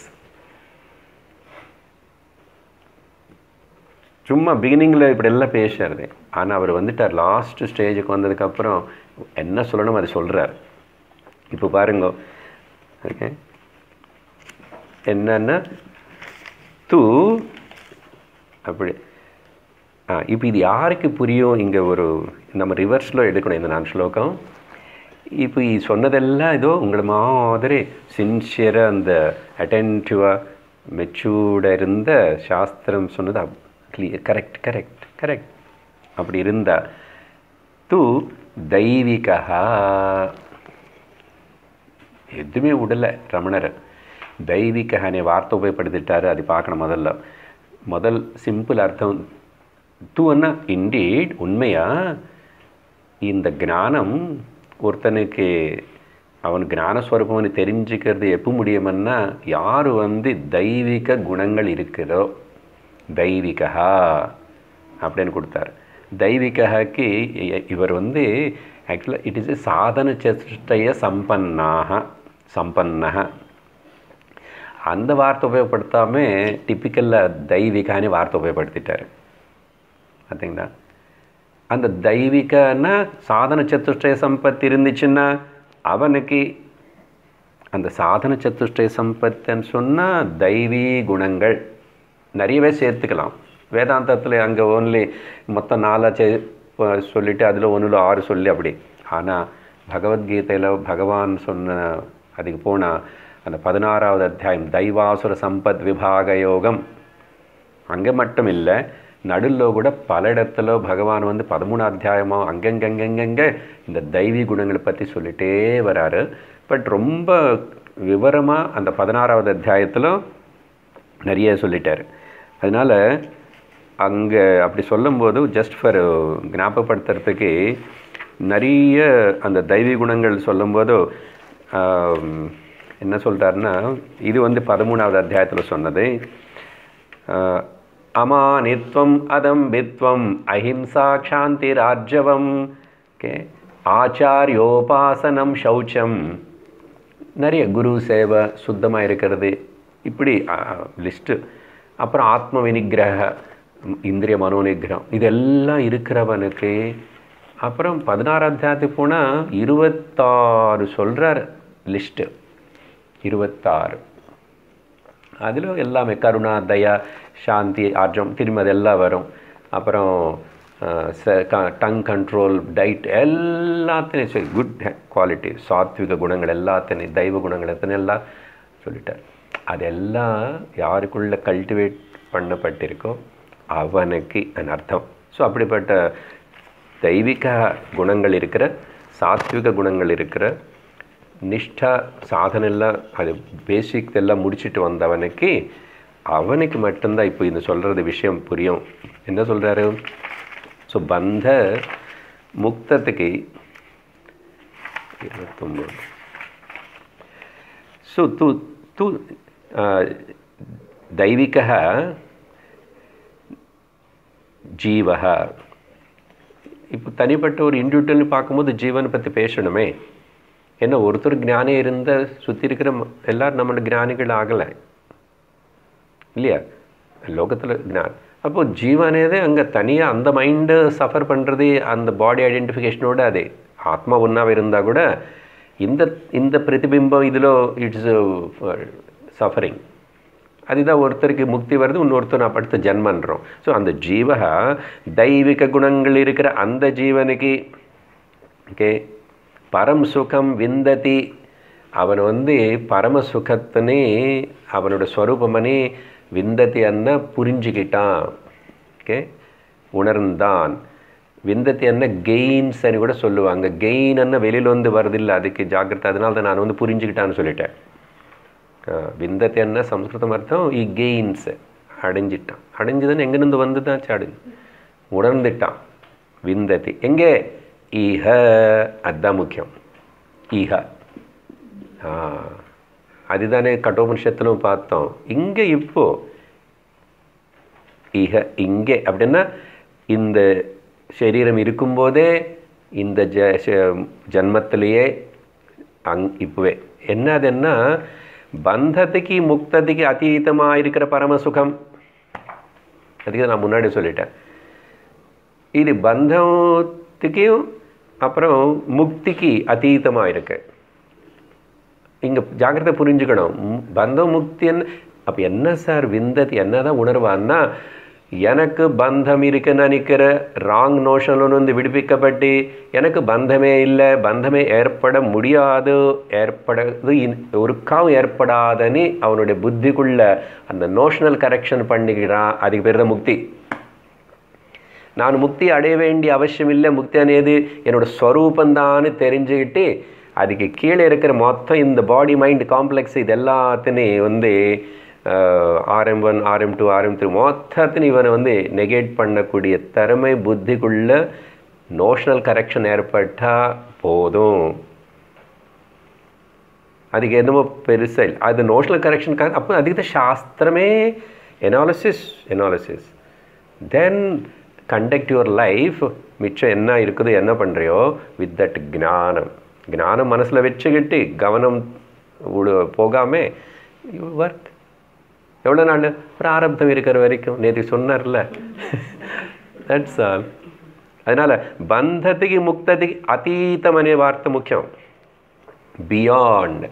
சும்மா பிகினிங்கில் இப்படி எல்லாம் பேசுறது ஆனால் அவர் வந்துட்டார் லாஸ்ட் ஸ்டேஜுக்கு வந்ததுக்கப்புறம் என்ன சொல்லணும் அதை சொல்கிறார் இப்போ பாருங்க ஓகே என்னன்னா தூ அப்படி ஆ இப்போ இது யாருக்கு புரியும் இங்கே ஒரு நம்ம ரிவர்ஸில் எடுக்கணும் இந்த நான் ஸ்லோகம் இப்போ சொன்னதெல்லாம் ஏதோ உங்களை மாதிரி சின்சியராக அந்த அட்டென்டிவாக மெச்சூர்டாக இருந்த சாஸ்திரம் சொன்னது கிளியர் கரெக்ட் கரெக்ட் கரெக்ட் அப்படி இருந்தா தூ தெய்வீகா எதுவுமே விடலை ரமணர் தெய்வீகனே வார்த்தை உபயோகப்படுத்திட்டாரு அது பார்க்கணும் முதல்ல முதல் சிம்பிள் அர்த்தம் தூன்னா இண்டீட் உண்மையா இந்த ஞானம் ஒருத்தனுக்கு அவன் ஞானஸ்வரூபம்னு தெரிஞ்சுக்கிறது எப்போ முடியுமன்னா யார் வந்து தெய்வீக குணங்கள் இருக்கிறதோ தெய்வீகா அப்படின்னு கொடுத்தார் தெய்வீகாக்கு இவர் வந்து ஆக்சுவலாக இட் இஸ் சாதன சதுஷ்டய சம்பன்னாக சம்பன்னக அந்த வார்த்தை உபயோகப்படுத்தாமல் டிப்பிக்கலில் தெய்வீகான்னு வார்த்தை உபயோகப்படுத்திட்டார் பார்த்தீங்களா அந்த தெய்வீகன்னா சாதன சத்துஷ்டய சம்பத்து இருந்துச்சுன்னா அவனுக்கு அந்த சாதன சத்துஷ்டய சம்பத்துன்னு சொன்னால் தெய்வீ குணங்கள் நிறையவே சேர்த்துக்கலாம் வேதாந்தத்தில் அங்கே ஓன்லி மொத்தம் நாலாக சே சொல்லிவிட்டு அதில் ஒன்றில் ஆறு சொல்லி அப்படி ஆனால் பகவத்கீதையில் பகவான் சொன்ன அதுக்கு போனால் அந்த பதினாறாவது அத்தியாயம் தெய்வாசுர சம்பத் விபாக யோகம் அங்கே மட்டும் இல்லை நடுவில் கூட பல இடத்துல பகவான் வந்து பதிமூணு அத்தியாயமோ அங்கங்கங்கங்கங்க இந்த தெய்வீ குணங்களை பற்றி சொல்லிகிட்டே வராரு பட் ரொம்ப விவரமாக அந்த பதினாறாவது அத்தியாயத்தில் நிறைய சொல்லிட்டார் அதனால் அங்கே அப்படி சொல்லும்போது ஜஸ்ட் ஃபார் ஞாபகப்படுத்துறதுக்கு நிறைய அந்த தெய்வீ குணங்கள் சொல்லும்போது ஆம், என்ன சொல்கிறாருன்னா இது வந்து பதிமூணாவது அத்தியாயத்தில் சொன்னது ஆஹ், அமானித்வம் அதம்பித்வம் அஹிம்சா சாந்தி ராஜ்யவம் ஓகே ஆச்சாரியோபாசனம் சௌச்சம் நிறைய குரு சேவை சுத்தமாக இருக்கிறது இப்படி லிஸ்ட்டு அப்புறம் ஆத்ம வினிகிரக ம், இந்திரிய மனோ நிகிரகம் இதெல்லாம் இருக்கிறவனுக்கு அப்புறம் பதினாறு அத்தியாயத்துக்கு போனால் இருபத்தாறு சொல்கிறார் லிஸ்ட்டு இருபத்தாறு அதில் எல்லாமே கருணா தயா சாந்தி ஆர்ஜம் திரும்ப அதெல்லாம் வரும் அப்புறம் டங் கண்ட்ரோல் டைட் எல்லாத்தையும் சரி குட் குவாலிட்டி சாத்விக குணங்கள் எல்லாத்தையும் தெய்வ குணங்கள் எத்தனை எல்லாம் சொல்லிட்டார் அதெல்லாம் யாருக்குள்ள கல்டிவேட் பண்ணப்பட்டிருக்கோ அவனுக்கு அந்த அர்த்தம் ஸோ அப்படிப்பட்ட தெய்வீக குணங்கள் இருக்கிற சாத்விக குணங்கள் இருக்கிற நிஷ்டா சாதனை எல்லாம் அது பேசிக் எல்லாம் முடிச்சிட்டு வந்தவனுக்கு அவனுக்கு மட்டும்தான் இப்போ இந்த சொல்கிறது விஷயம் புரியும் என்ன சொல்கிறாரு ஸோ பந்த முக்தத்துக்கு இருபத்தொம்பது ஸோ து து दैविकः ஜீவக இப்போ தனிப்பட்ட ஒரு இண்டிவிஜுவல்னு பார்க்கும்போது ஜீவனை பற்றி பேசணுமே ஏன்னா ஒருத்தர் ஞானி இருந்த சுற்றி இருக்கிற ம- எல்லாரும் நம்மளோட ஞானிகள் ஆகலை இல்லையா லோகத்தில் ஞான் அப்போ ஜீவனேதே அங்கே தனியாக அந்த மைண்டு சஃபர் பண்ணுறது அந்த பாடி ஐடென்டிஃபிகேஷனோட அதே ஆத்மா ஒன்றாவே இருந்தால் கூட இந்த இந்த பிரதிபிம்பம் இதில் இட்ஸ் சஃபரிங் அதுதான் ஒருத்தருக்கு முக்தி வருது இன்னொருத்தர் நான் அடுத்த ஜென்மன்றோம் ஸோ அந்த ஜீவக தெய்வீக குணங்கள் இருக்கிற அந்த ஜீவனுக்கு ஓகே பரம் சுகம் விந்ததி அவன் வந்து பரம சுகத்தினே அவனோட ஸ்வரூபமனே விந்ததி அన్న புரிஞ்சுக்கிட்டான் ஓகே உணர்ந்தான் விந்தத்தி என்ன கெயின்ஸ் అని கூட சொல்லுவாங்க கெயின் அన్న வெளியில வந்து வருதில்லை அதுக்கு ஜாக்கிரதை அதனால தான் நான் வந்து புரிஞ்சுக்கிட்டான்னு சொல்லிட்டேன் விந்தத்தி என்ன சம்ஸ்கிருதம் அர்த்தம் இ கெயின்ஸ் அடைஞ்சிட்டான் அடைஞ்சதுன்னு எங்கேருந்து வந்து தான் சாடு உணர்ந்துட்டான் விந்ததி எங்கே ஈஹ அதுதான் முக்கியம் ஈஹ ஆ, அதுதானே கட்டோபனிஷத்திலும் பார்த்தோம் இங்கே இப்போ இக இங்கே அப்படின்னா இந்த சரீரம் இருக்கும்போதே இந்த ஜ ச- ஜன்மத்திலேயே அங் இப்போவே என்ன அதுன்னா பந்தத்துக்கு முக்தத்துக்கு அதீதமாக இருக்கிற பரமசுகம் அதுக்கு நான் முன்னாடி சொல்லிட்டேன் இது பந்தத்துக்கும் அப்புறம் முக்திக்கு அதீதமாக இருக்கு இங்கே ஜாக்கிரதை புரிஞ்சுக்கணும் ம், பந்தம் முக்தி என்ன அப்போ என்ன சார் விந்ததி என்னதான் உணர்வான்னா எனக்கு பந்தம் இருக்குன்னு நினைக்கிற ராங் நோஷன்ல வந்து விடுவிக்கப்பட்டு எனக்கு பந்தமே இல்லை பந்தமே ஏற்பட முடியாது ஏற்படாது ஒருக்காவும் ஏற்படாதன்னு அவனுடைய புத்திக்குள்ள அந்த நோஷனல் கரெக்ஷன் பண்ணிக்கிறான் அதுக்கு பேர் தான் முக்தி நான் முக்தி அடைய வேண்டிய அவசியம் இல்லை முக்தி అనేది என்னோட ஸ்வரூபந்தான்னு தெரிஞ்சுக்கிட்டு அதுக்கு கீழே இருக்கிற மொத்தம் இந்த பாடி மைண்ட் காம்ப்ளெக்ஸ் இது எல்லாத்தையும் வந்து RM one RM two RM three மொத்தத்தையும் இவனை வந்து நெகேட் பண்ணக்கூடிய திறமை புத்திக்குள்ள நோஷனல் கரெக்ஷன் ஏற்பட்டால் போதும் அதுக்கு எதுவும் பெருசாக இல்லை அது நோஷனல் கரெக்ஷன் அப்போ அதுக்கு தான் சாஸ்திரமே analysis analysis then conduct your life மிச்சம் என்ன இருக்குது என்ன பண்ணுறியோ வித் தட் ஞானம் ஞானம் மனசில் வச்சுக்கிட்டு கவனம் உடு- போகாம யூ ஒர்க் எவ்வளோ நாள் பிராரப்தம் இருக்கிற வரைக்கும் நேற்று சொன்னார்ல தட்ஸ் ஆல் அதனால் பந்தத்துக்கு முக்தத்துக்கு அதீதம் అనే வார்த்தை முக்கியம் பியாண்ட்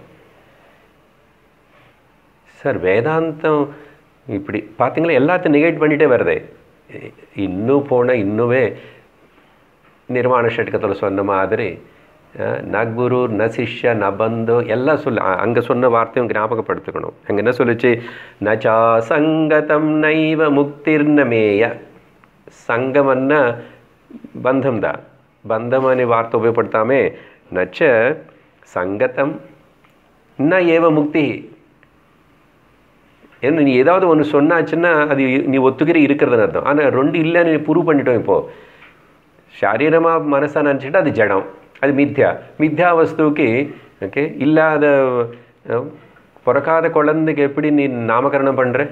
சார் வேதாந்தம் இப்படி பார்த்தீங்களா எல்லாத்தையும் நெகேட் பண்ணிட்டே வருதே இ- இன்னும் போனால் இன்னுமே நிர்வாண ஷட்கத்தில் சொன்ன மாதிரி அஹ், ந குரு ந சிஷ்ய ந பந்து எல்லாம் சொல்ல அங்கே சொன்ன வார்த்தையும் ஞாபகப்படுத்திக்கணும் அங்கே என்ன சொல்லுச்சு நச்சா சங்கதம் நைவ முக்திர்னமேய సంగమన్న బంధం దా బంధం అనే వార్త ఉపయోగపడతామే నచ్చ సంగతం న ఏవ ముక్తి ஏன்னா நீ ஏதாவது ஒன்று சொன்னாச்சுன்னா அது நீ ஒத்துக்கிற இருக்கிறதுன்னு அர்த்தம் ஆனால் ரெண்டு இல்லைன்னு நீ ப்ரூவ் பண்ணிட்டோம் இப்போது శారీరமாக మనసా நினச்சிட்டு அது ஜடம் அது மித்யா மித்யா வஸ்துவுக்கு ஓகே இல்லாத அஹ், பிறக்காத குழந்தைக்கு எப்படி நீ நாமகரணம் பண்ணுற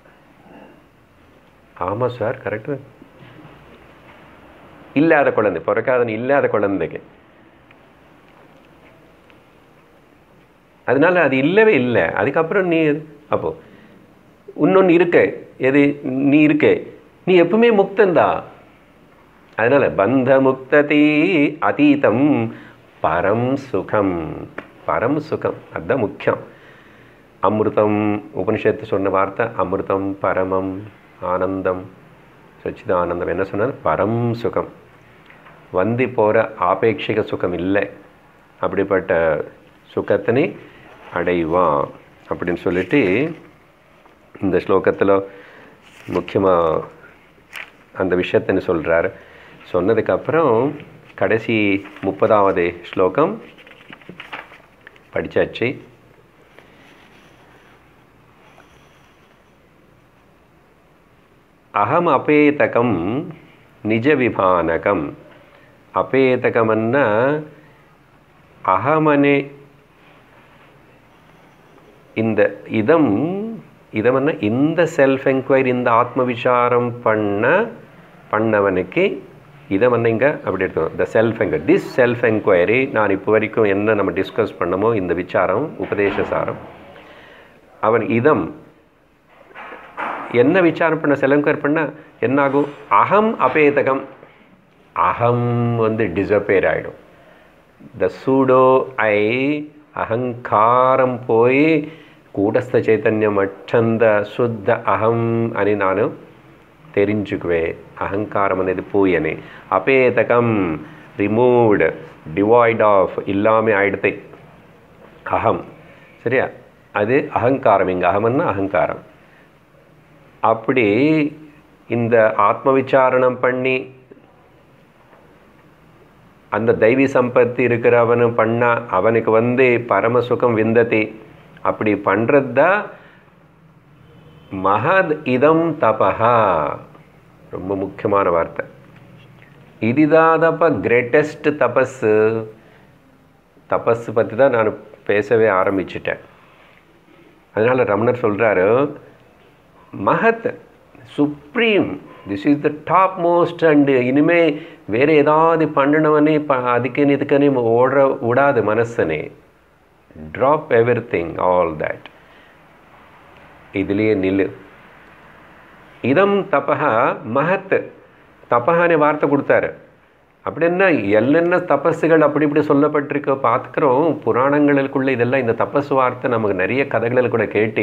ஆமாம் சார் கரெக்டு இல்லாத குழந்தை பிறக்காத இல்லாத குழந்தைக்கு அதனால அது இல்லவே இல்லை அதுக்கப்புறம் நீ அப்போ இன்னொன்று இருக்க எது நீ இருக்க நீ எப்பவுமே முக்தந்தா அதனால பந்த முக்ததி அதீதம் பரம் சுகம் பரம் சுகம் அதுதான் முக்கியம் அமிர்தம் உபனிஷத்து சொன்ன வார்த்தை அமிர்தம் பரமம் ஆனந்தம் சச்சிதானந்தம் என்ன சொன்னது பரம் சுகம் வந்து போகிற ஆபேட்சிக சுகம் இல்லை அப்படிப்பட்ட சுகத்தினை அடைவான் அப்படின்னு சொல்லிட்டு இந்த ஸ்லோகத்தில் முக்கியமாக அந்த விஷயத்தின்னு சொல்கிறார் சொன்னதுக்கப்புறம் கடைசி முப்பதாவது ஸ்லோகம் படித்தாச்சு அகம் அபேதகம் நிஜ விபானகம் ಅಪೇತಕಮನ್ನ ಅಹಮನೆ இந்த இதம் இதமன்னா இந்த செல்ஃப் என்கொயரி இந்த ஆத்ம விசாரம் பண்ண பண்ணவனுக்கு இதமன்ன இங்கே அப்படி எடுத்தோம் the self enquiry this self enquiry நான் இப்போ வரைக்கும் என்ன நம்ம டிஸ்கஸ் பண்ணமோ இந்த விசாரம் உபதேச சாரம் அவன் இதம் என்ன விசாரம் பண்ண செல்ஃப் என்கொயரி பண்ண என்னாகும் அகம் அபேதகம் அகம் வந்து டிசப்பேர் ஆகிடும் த சூடோ ஐ అహంకారం పోయి కూటస్థ చైతన్యం అచ్చంద శుద్ధ అహం అని నాను తెరించుకువే అహంకారం అనేది పోయని అపేతకం ரிமூவ்டு டிவாய்ட் ஆஃப் இல்லாமல் ஆயிடுத்தை அகம் சரியா அது அகங்காரம் இங்கே அகமன்னா அகங்காரம் அப்படி இந்த ஆத்ம விசாரணம் பண்ணி அந்த தெய்வீ சம்பத்தி இருக்கிறவனு பண்ணா அவனுக்கு வந்து பரம சுகம் விந்ததி அப்படி பண்ணுறது தான் மகத் இதம் தபஹா ரொம்ப முக்கியமான வார்த்தை இதுதாதப்ப கிரேட்டஸ்ட் தபஸு தபஸ் பற்றி தான் நான் பேசவே ஆரம்பிச்சிட்டேன் அதனால் ரமணர் சொல்கிறாரு மகத் supreme this is the topmost and இனிமே வேறு ஏதாவது பண்ணினவனே ப அதுக்குன்னு இதுக்குன்னு ஓடுற விடாது மனசனே drop everything all that இதுலேயே நில்லு இதம் தபஹா மகத் தபஹானே வார்த்தை கொடுத்தாரு அப்படின்னா என்னென்ன தபஸுகள் அப்படி இப்படி சொல்லப்பட்டிருக்க பார்த்துக்கிறோம் புராணங்களுக்குள்ள இதெல்லாம் இந்த தபஸ் வார்த்தை நமக்கு நிறைய கதைகளில் கூட கேட்டு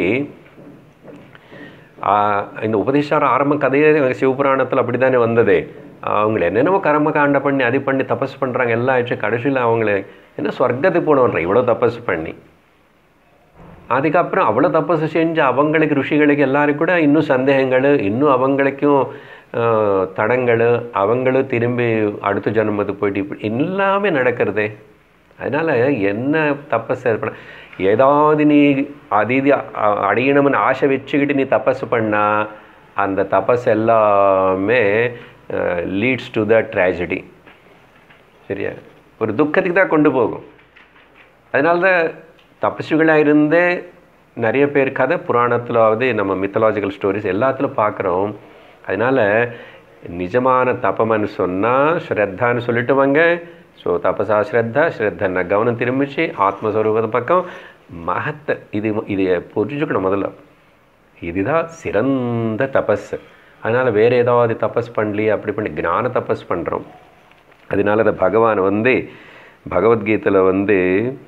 இந்த உபதேசார ஆரம்ப கதையே சிவபுராணத்தில் அப்படி தானே வந்தது அவங்கள என்னென்னமோ கர்ம காண்ட பண்ணி அது பண்ணி தபஸ் பண்ணுறாங்க எல்லாம் ஆச்சு கடைசியில் அவங்கள என்ன சொர்க்கத்துக்கு போனவன்ற இவ்வளோ தபஸ் பண்ணி அதுக்கப்புறம் அவ்வளோ தபஸ் செஞ்சு அவங்களுக்கு ருஷிகளுக்கு எல்லாரும் கூட இன்னும் சந்தேகங்கள் இன்னும் அவங்களுக்கும் தடங்கள் அவங்களும் திரும்பி அடுத்த ஜென்மத்துக்கு போயிட்டு இப்படி எல்லாமே நடக்கிறதே அதனால் என்ன தப்பஸ் ஏற்பட ஏதாவது நீ அதீதி அடையணும்னு ஆசை வச்சுக்கிட்டு நீ தபஸ் பண்ணால் அந்த தபஸ் எல்லாமே லீட்ஸ் டு த ட்ராஜடி சரியா ஒரு துக்கத்துக்கு தான் கொண்டு போகும் அதனால தான் தபசுகளாக இருந்தே நிறைய பேர் கதை புராணத்திலாவது நம்ம மித்தலாஜிக்கல் ஸ்டோரிஸ் எல்லாத்துலையும் பார்க்குறோம் அதனால் நிஜமான தப்பம்னு சொன்னால் ஸ்ரத்தான்னு சொல்லிட்டு வாங்க ஸோ தபசா ஸ்ரத்தா ஸ்ரத்தன்னா கவனம் திரும்பிச்சு ஆத்மஸ்வரூபத்து பக்கம் மகத்தை இது இது புரிஞ்சுக்கணும் முதல்ல இதுதான் சிறந்த தபஸ் அதனால் வேறு ஏதாவது தபஸ் பண்ணலையே அப்படி பண்ணி ஞான தபஸ் பண்ணுறோம் அதனால அந்த பகவான் வந்து பகவத்கீதையில் வந்து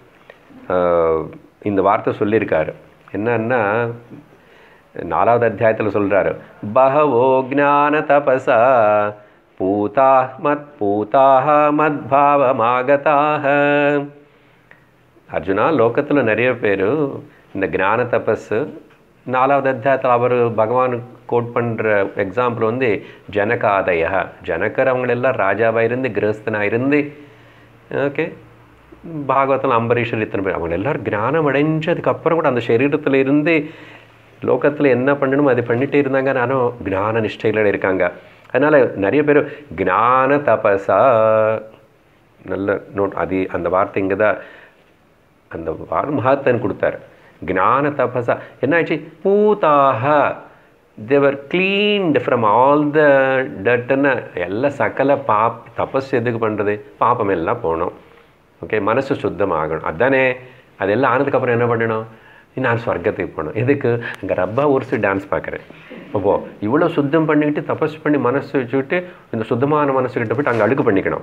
இந்த வார்த்தை சொல்லியிருக்காரு என்னன்னா நாலாவது அத்தியாயத்தில் சொல்கிறாரு பகவோ ஜான தபசா பூதா மத் பூதாக மத்பாவமாகதாக அர்ஜுனா லோகத்தில் நிறைய பேர் இந்த ஞான தபஸ் நாலாவது அத்தியாயத்தில் அவர் பகவான் கோட் பண்ணுற எக்ஸாம்பிள் வந்து ஜனகாதய ஜனகர் அவங்களெல்லாம் ராஜாவாக இருந்து கிரகஸ்தனாக இருந்து ஓகே பாகவத்தில் அம்பரீஷர் இத்தனை பேர் அவங்க எல்லோரும் ஞானம் அடைஞ்சதுக்கப்புறம் கூட அந்த சரீரத்தில் இருந்து லோகத்தில் என்ன பண்ணணுமோ அதை பண்ணிட்டே இருந்தாங்க நானும் ஞான நிஷ்டைகளோட இருக்காங்க அதனால் நிறைய பேர் ஞான தபசா நல்ல நோட் அது அந்த வார்த்தை இங்கே தான் அந்த வார் மகாத்தன் கொடுத்தாரு ஞான தபசா என்னாச்சு பூதாக தேவர் கிளீன்டு ஃப்ரம் ஆல் த டட்டுன்னு எல்லா சகல பாப் தபஸ் எதுக்கு பண்ணுறது பாப்பம் எல்லாம் போகணும் ஓகே மனசு சுத்தமாகணும் அதானே அதெல்லாம் ஆனதுக்கப்புறம் என்ன பண்ணணும் நான் ஸ்வர்க்கத்துக்கு போகணும் எதுக்கு அங்கே ரப்பா ஊர்ஸு டான்ஸ் பார்க்குறேன் அப்போ இவ்வளோ சுத்தம் பண்ணிக்கிட்டு தபஸ் பண்ணி மனசு வச்சுக்கிட்டு இந்த சுத்தமான மனசுக்கிட்ட போயிட்டு அங்கே அழுக்கு பண்ணிக்கணும்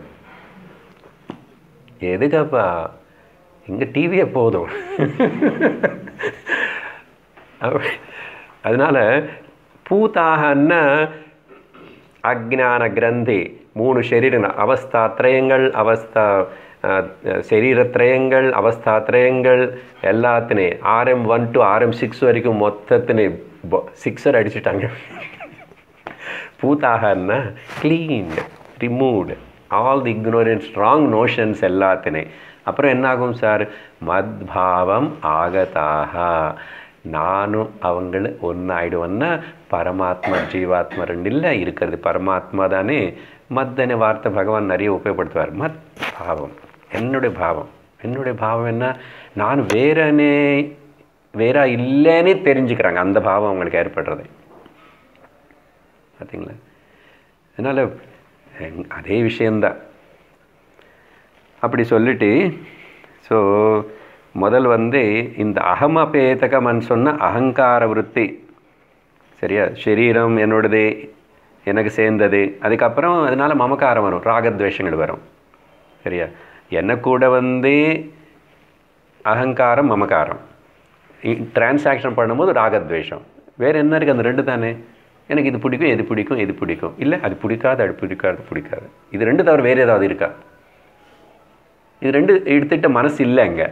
எதுக்காப்பா இங்கே டிவியே போதும் அதனால் பூதாகன்னா அஜ்ஞான கிரந்தி மூணு சரீர அவஸ்தாத்ரயங்கள் அவஸ்தா ശരീരത്രയങ്ങൾ അവസ്ഥാത്രയങ്ങൾ എല്ലാത്തിനെ R M one two R M six വരയ്ക്കും മൊത്തത്തിന് സിക്സർ അടിച്ചിട്ടാங்க பூத்தாகன்னா cleaned removed all the ignorance strong notions எல்லாத்தினே அப்புறம் என்னாகும் சார் மத்பாவம் ஆகதாக நானும் அவங்கள ஒன்றாயிடுவேன்னா பரமாத்மா ஜீவாத்மா ரெண்டு இல்லை இருக்கிறது பரமாத்மா தானே மத்தனை வார்த்தை பகவான் நிறைய உபயோகப்படுத்துவார் மத் பாவம் என்னுடைய பாவம் என்னுடைய பாவம் என்ன நான் வேறனே வேற இல்லைன்னே தெரிஞ்சுக்கிறாங்க அந்த பாவம் அவங்களுக்கு ஏற்படுறது பார்த்தீங்களா அதனால் அதே விஷயந்தான் அப்படி சொல்லிட்டு ஸோ முதல் வந்து இந்த அகமபேதகமன் சொன்ன அகங்கார விருத்தி சரியா சரீரம் என்னோடது எனக்கு சேர்ந்தது அதுக்கப்புறம் அதனால் மமக்காரம் வரும் ராகத்வேஷங்கள் வரும் சரியா என்ன கூட வந்து அகங்காரம் மமக்காரம் டிரான்சாக்ஷன் பண்ணும்போது ராகத்வேஷம் வேறு என்ன இருக்குது அந்த ரெண்டு தானே எனக்கு இது பிடிக்கும் எது பிடிக்கும் எது பிடிக்கும் இல்லை அது பிடிக்காது அது பிடிக்காது பிடிக்காது இது ரெண்டு தவிர வேறு ஏதாவது இருக்கா இது ரெண்டு எடுத்துகிட்ட மனசு இல்லை அங்கே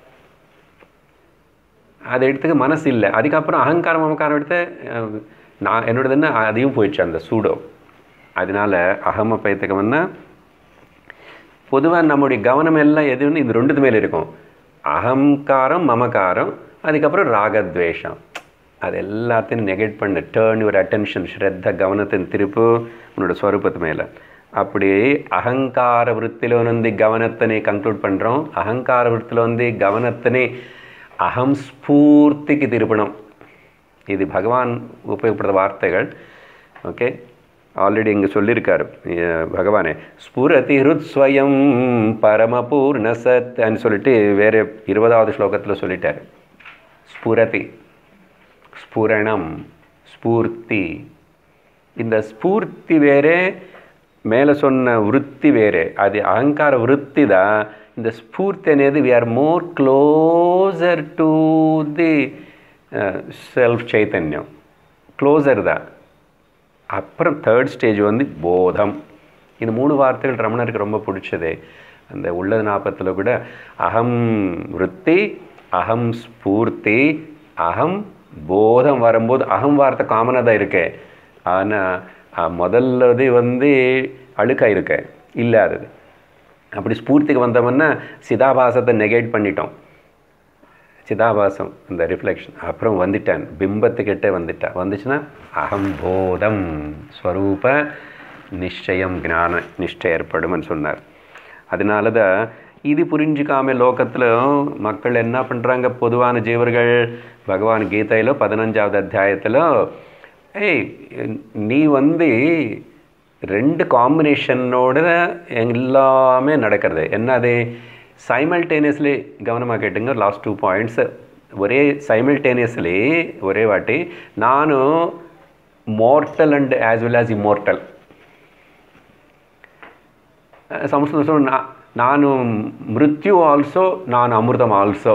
அதை எடுத்துக்க மனசு இல்லை அதுக்கப்புறம் அகங்காரம் மமக்காரம் எடுத்து நான் என்னோடது என்ன அதையும் போயிடுச்சு அந்த சூடோ அதனால அகம பயத்தகம்னா பொதுவாக நம்முடைய கவனம் எல்லாம் எதுன்னு இது ரெண்டுத்து மேலே இருக்கும் அகங்காரம் மமகாரம் அதுக்கப்புறம் ராகத்வேஷம் அது எல்லாத்தையும் நெகேட் பண்ண டேர்ன் யுவர் அட்டென்ஷன் ஸ்ரத்த கவனத்தின் திருப்பு உன்னோட ஸ்வரூபத்து மேலே அப்படி அகங்கார விற்த்தில வந்து கவனத்தினை கன்க்ளூட் பண்ணுறோம் அகங்கார விற்த்தில் வந்து கவனத்தினை அகம் ஸ்பூர்த்திக்கு திருப்பணும் இது பகவான் உபயோகப்படுத்த வார்த்தைகள் ஓகே ஆல்ரெடி இங்கே சொல்லியிருக்காரு பகவானே ஸ்புரதி ஹிருத்ஸ்வயம் பரமபூர்ண சத்ன்னு சொல்லிட்டு வேறு இருபதாவது ஸ்லோகத்தில் சொல்லிட்டார் ஸ்புரதி ஸ்புரணம் ஸ்பூர்த்தி இந்த ஸ்பூர்த்தி வேறே மேலே சொன்ன விற்பி வேறு அது அகங்கார விற்பி தான் இந்த ஸ்பூர்த்தி అనేది we are more closer to the self சைத்தன்யம் க்ளோசர் தான் அப்புறம் தேர்ட் ஸ்டேஜ் வந்து போதம் இந்த மூணு வார்த்தைகள் ரமணருக்கு ரொம்ப பிடிச்சது அந்த உள்ளது நாற்பத்தில் கூட அகம் விற்பி அகம் ஸ்பூர்த்தி அகம் போதம் வரும்போது அகம் வார்த்தை காமனாக தான் இருக்கு ஆனால் முதல்லது வந்து அழுக்காக இருக்க இல்லாதது அப்படி ஸ்பூர்த்திக்கு வந்தோம்னா சிதாபாசத்தை நெகேட் பண்ணிட்டோம் சிதாபாசம் இந்த ரிஃப்ளெக்ஷன் அப்புறம் வந்துட்டேன் பிம்பத்துக்கிட்டே வந்துட்டேன் வந்துச்சுன்னா அகம்போதம் ஸ்வரூப நிச்சயம் ஞான நிஷ்டை ஏற்படும்னு சொன்னார் அதனால தான் இது புரிஞ்சுக்காம லோகத்தில் மக்கள் என்ன பண்ணுறாங்க பொதுவான ஜீவர்கள் பகவான் கீதையில் பதினஞ்சாவது அத்தியாயத்தில் ஏய் நீ வந்து ரெண்டு காம்பினேஷனோட எல்லாமே நடக்கிறது என்னது சைமல்டேனியஸ்லி கவனமாக கேட்டுங்க லாஸ்ட் டூ பாயிண்ட்ஸ் ஒரே சைமல்டேனியஸ்லி ஒரே வாட்டி நானும் mortal and as well as immortal ಸಂಸ್ಕೃತ ನಾನು ಮೃತ್ಯು ಆಲ್ಸೋ ನಾನು ಅಮೃತம் ஆல்சோ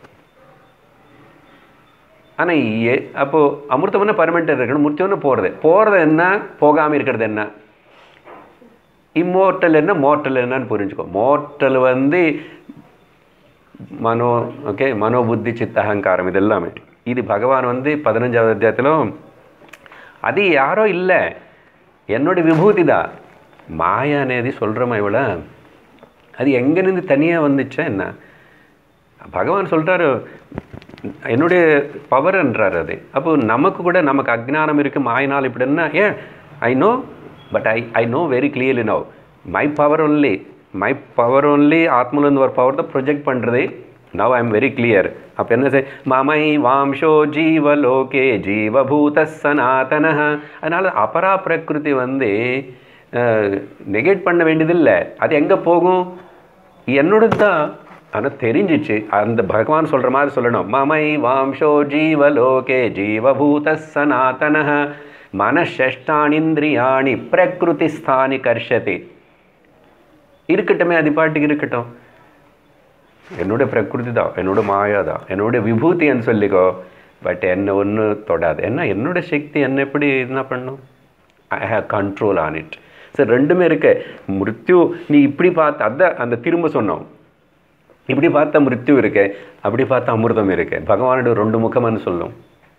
ஆனால் ஏ அப்போது அமிர்தம்னா பர்மனெண்ட்டாக இருக்கணும் முத்தியம்னு போகிறது போகிறது என்ன போகாமல் இருக்கிறது என்ன இம்மோர்டல் என்ன மோர்டல் என்னன்னு புரிஞ்சுக்கோ மோர்டல் வந்து மனோ ஓகே மனோபுத்தி சித்த அகங்காரம் இது எல்லாமே இது பகவான் வந்து பதினஞ்சாவது அத்தியாயத்திலும் அது யாரோ இல்லை என்னோட விபூதி தான் மாயா అనేది சொல்கிறோமா இவ்வளோ அது எங்கேருந்து தனியாக வந்துச்சா என்ன பகவான் சொல்கிறாரு என்னுடைய பவர்ன்றார் அது அப்போ நமக்கு கூட நமக்கு அஜ்ஞானம் இருக்கு மாயினால் இப்படின்னா ஏன் I know but I I know very clearly know my power only my power only ஆத்மலேருந்து ஒரு பவர் தான் ப்ரொஜெக்ட் பண்ணுறது now I am very clear அப்போ என்ன செய் மமை வாம்சோ ஜீவலோகே ஜீவபூத சனாதன அதனால் அபரா பிரகிருதி வந்து நெகேட் பண்ண வேண்டியதில்லை அது எங்கே போகும் என்னோடது தான் ஆனால் தெரிஞ்சிச்சு அந்த பகவான் சொல்கிற மாதிரி சொல்லணும் மமை வாம்சோ ஜீவலோகே ஜீவபூத சனாதன மனஷஷ்டானிந்திரியாணி பிரகிருதி ஸ்தானி கர்ஷதி இருக்கட்டுமே அது பாட்டுக்கு இருக்கட்டும் என்னோட பிரகிருதி தான் என்னோட மாயா தான் என்னோட விபூதின்னு சொல்லிக்கோ பட் என்ன ஒன்று தொடாது என்ன என்னோட சக்தி என்ன எப்படி என்ன பண்ணும் I have control on it sir ரெண்டுமே இருக்கு மிருத்யு நீ இப்படி பார்த்த அதான் அந்த திரும்ப சொன்னோம் இப்படி பார்த்தா மிருத்யு இருக்கு அப்படி பார்த்தா அமிர்தம் இருக்கு பகவானோட ரெண்டு முகம்னு சொல்லும்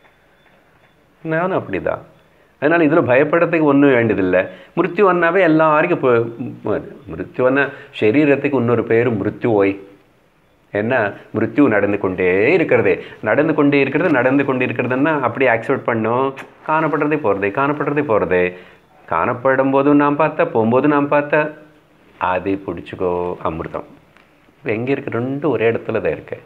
நானும் அப்படிதான் அதனால் இதில் பயப்படுறதுக்கு ஒன்றும் வேண்டியதில்லை மிருத்யு வந்தாவே எல்லாருக்கும் இப்போ மிருத்யு வந்தா சரீரத்துக்கு இன்னொரு பேர் மிருத்யு ஓய் என்ன மிருத்யு நடந்து கொண்டே இருக்கிறது நடந்து கொண்டே இருக்கிறது நடந்து கொண்டே இருக்கிறதுன்னா அப்படியே ஆக்செப்ட் பண்ணும் காணப்படுறதே போகிறது காணப்படுறதே போகிறது காணப்படும் போதும் நான் பார்த்தா போகும்போது நான் பார்த்தா அதை பிடிச்சிக்கோ அமிர்தம் இப்போ எங்கே இருக்கு ரெண்டும் ஒரே இடத்துல தான் இருக்கு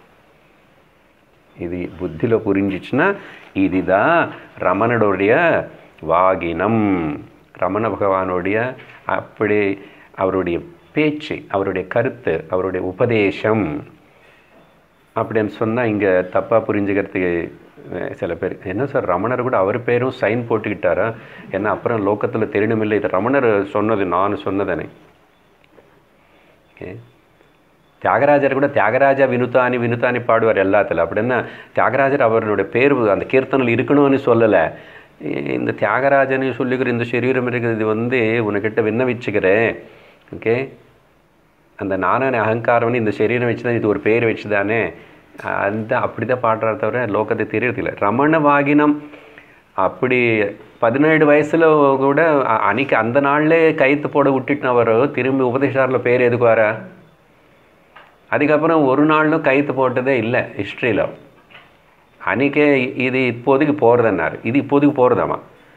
இது புத்தியில் புரிஞ்சிச்சுன்னா இதுதான் ரமணனுடைய வாகினம் ரமண பகவானுடைய அப்படி அவருடைய பேச்சு அவருடைய கருத்து அவருடைய உபதேசம் அப்படின்னு சொன்னால் இங்கே தப்பாக புரிஞ்சுக்கிறதுக்கு அஹ், சில பேர் என்ன சார் ரமணர் கூட அவர் பேரும் சைன் போட்டுக்கிட்டாரா ஏன்னா அப்புறம் லோக்கத்தில் தெரியணுமில்லை இது ரமணர் சொன்னது நான் சொன்னதானே ஓகே தியாகராஜர் கூட தியாகராஜா வினுதானி வினுதானி பாடுவார் எல்லாத்துல அப்படின்னா தியாகராஜர் அவருடைய பேர் அந்த கீர்த்தனில் இருக்கணும்னு சொல்லலை இந்த தியாகராஜனை சொல்லிக்கிற இந்த சரீரம் இருக்கிறது வந்து உனக்கிட்ட விண்ணவிச்சுக்கிறேன் ஓகே அந்த நானான அகங்காரம்னு இந்த சரீரம் வச்சு தான் இது ஒரு பேர் வச்சு தானே அந்த அப்படி தான் பாடுறாரு தவிர லோகத்தை தெரியறதில்ல ரமண வாகினம் அப்படி பதினேழு வயசுல கூட அ- அன்னைக்கு அந்த நாள்லே கைத்து போட விட்டுட்டு அவர் திரும்பி உபதேசாரில் பேர் எதுக்கு வர அதுக்கப்புறம் ஒரு நாளும் கைத்து போட்டதே இல்லை ஹிஸ்ட்ரியில் அன்றைக்கே இது இப்போதைக்கு போகிறதுன்னாரு இது இப்போதைக்கு போகிறதாமா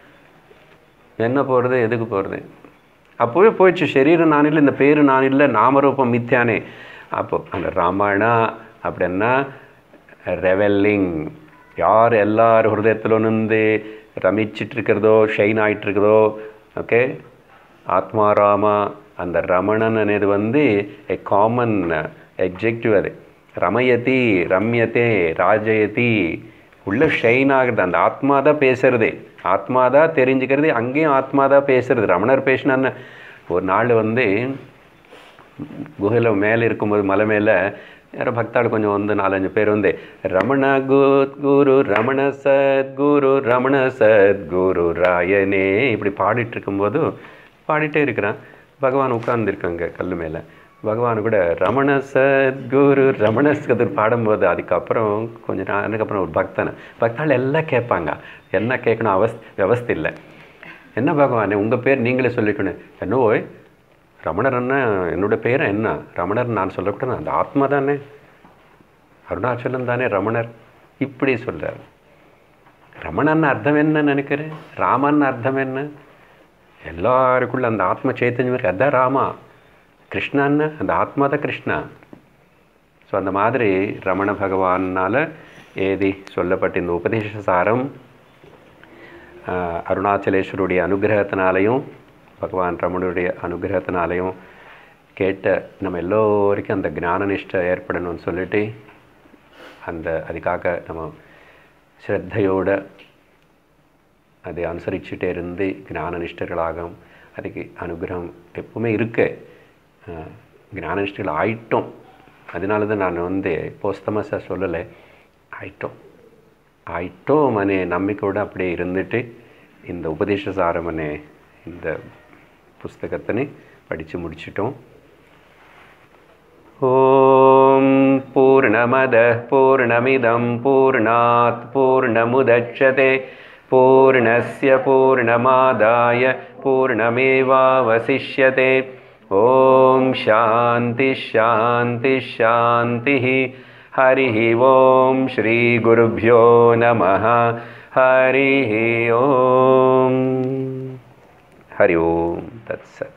என்ன போகிறது எதுக்கு போகிறது அப்போவே போயிடுச்சு சரீரம் நான் இல்லை இந்த பேர் நான் இல்லை நாமரூபம் மித்யானே அப்போ அந்த ராமாயணா அப்படின்னா ரெவெல்லிங் யார் எல்லார் ஹிருதயத்தில் நின்று ரமிச்சிட்டு இருக்கிறதோ ஷைன் ஆயிட்டு இருக்கிறதோ ஓகே ஆத்மாராமா அந்த ரமணன் అనేది வந்து எ காமன் எக்ஜெக்டிவ் அது ரமயதி ரம்யத்தே ராஜயதி உள்ள ஷைன் ஆகுறது அந்த ஆத்மா தான் பேசுறது ஆத்மா தான் தெரிஞ்சுக்கிறது அங்கேயும் ஆத்மா தான் பேசுறது ரமணர் பேசினான்னு ஒரு நாள் வந்து குகையில் மேலே இருக்கும்போது மலை மேலே யாரோ பக்தாள் கொஞ்சம் வந்து நாலஞ்சு பேர் வந்து ரமண குத் குரு ரமண சத் குரு ரமண சத் குரு ராயனே இப்படி பாடிட்டு இருக்கும்போது பாடிட்டே இருக்கிறான் பகவான் உட்கார்ந்துருக்காங்க கல் மேலே பகவான் கூட ரமண சத் குரு ரமண சதுர் பாடும்போது அதுக்கப்புறம் கொஞ்ச நாளுக்கு அப்புறம் ஒரு பக்தனை பக்தாள் எல்லாம் கேட்பாங்க என்ன கேட்கணும் அவஸ் வியவஸ்தை இல்லை என்ன பகவானே உங்கள் பேர் நீங்களே சொல்லிக்கணும் என்ன ஓய் ரமணர் என்ன என்னோட பேர் என்ன ரமணர் நான் சொல்லக்கூடாது அந்த ஆத்மா தானே அருணாச்சலம் தானே ரமணர் இப்படி சொல்றார் ரமணன் அர்த்தம் என்ன நினைக்கிறேன் ராமன் அர்த்தம் என்ன எல்லாருக்குள்ள அந்த ஆத்ம சைத்தன்யம் இருக்கு அதான் ராமா கிருஷ்ணன்னு அந்த ஆத்மா தான் கிருஷ்ணா ஸோ அந்த மாதிரி ரமண பகவானால் ஏதி சொல்லப்பட்ட இந்த உபதேச சாரம் ஆஹ், அருணாச்சலேஸ்வருடைய அனுகிரகத்தினாலையும் பகவான் ரமணுடைய அனுகிரகத்தினாலையும் கேட்ட நம்ம எல்லோருக்கும் அந்த ஞான நிஷ்டை ஏற்படணும்னு சொல்லிட்டு அந்த அதுக்காக நம்ம ஸ்ரத்தையோட அதை அனுசரிச்சுட்டே இருந்து ஞான நிஷ்டர்களாகும் அதுக்கு அனுகிரகம் எப்பவுமே இருக்கு அஹ், ஞான நிஷ்டர்கள் ஆயிட்டோம் அதனால தான் நான் வந்து போஸ்தமஸாக சொல்லலை ஆயிட்டோம் ஆயிட்டோம் அనే நம்பிக்கையோடு அப்படியே இருந்துட்டு இந்த உபதேச சாரம் அనే இந்த புஸ்தகத்தினை படித்து முடிச்சிட்டோம் ॐ पूर्णमदः पूर्णमिदं पूर्णात् पूर्णमुदच्छते पूर्णस्य पूर्णमादाय पूर्णमेवावशिष्यते ॐ शान्तिः शान्तिः शान्तिः हरिः ॐ श्रीगुरुभ्यो नमः हरिः ॐ हरि ओं तत्सत्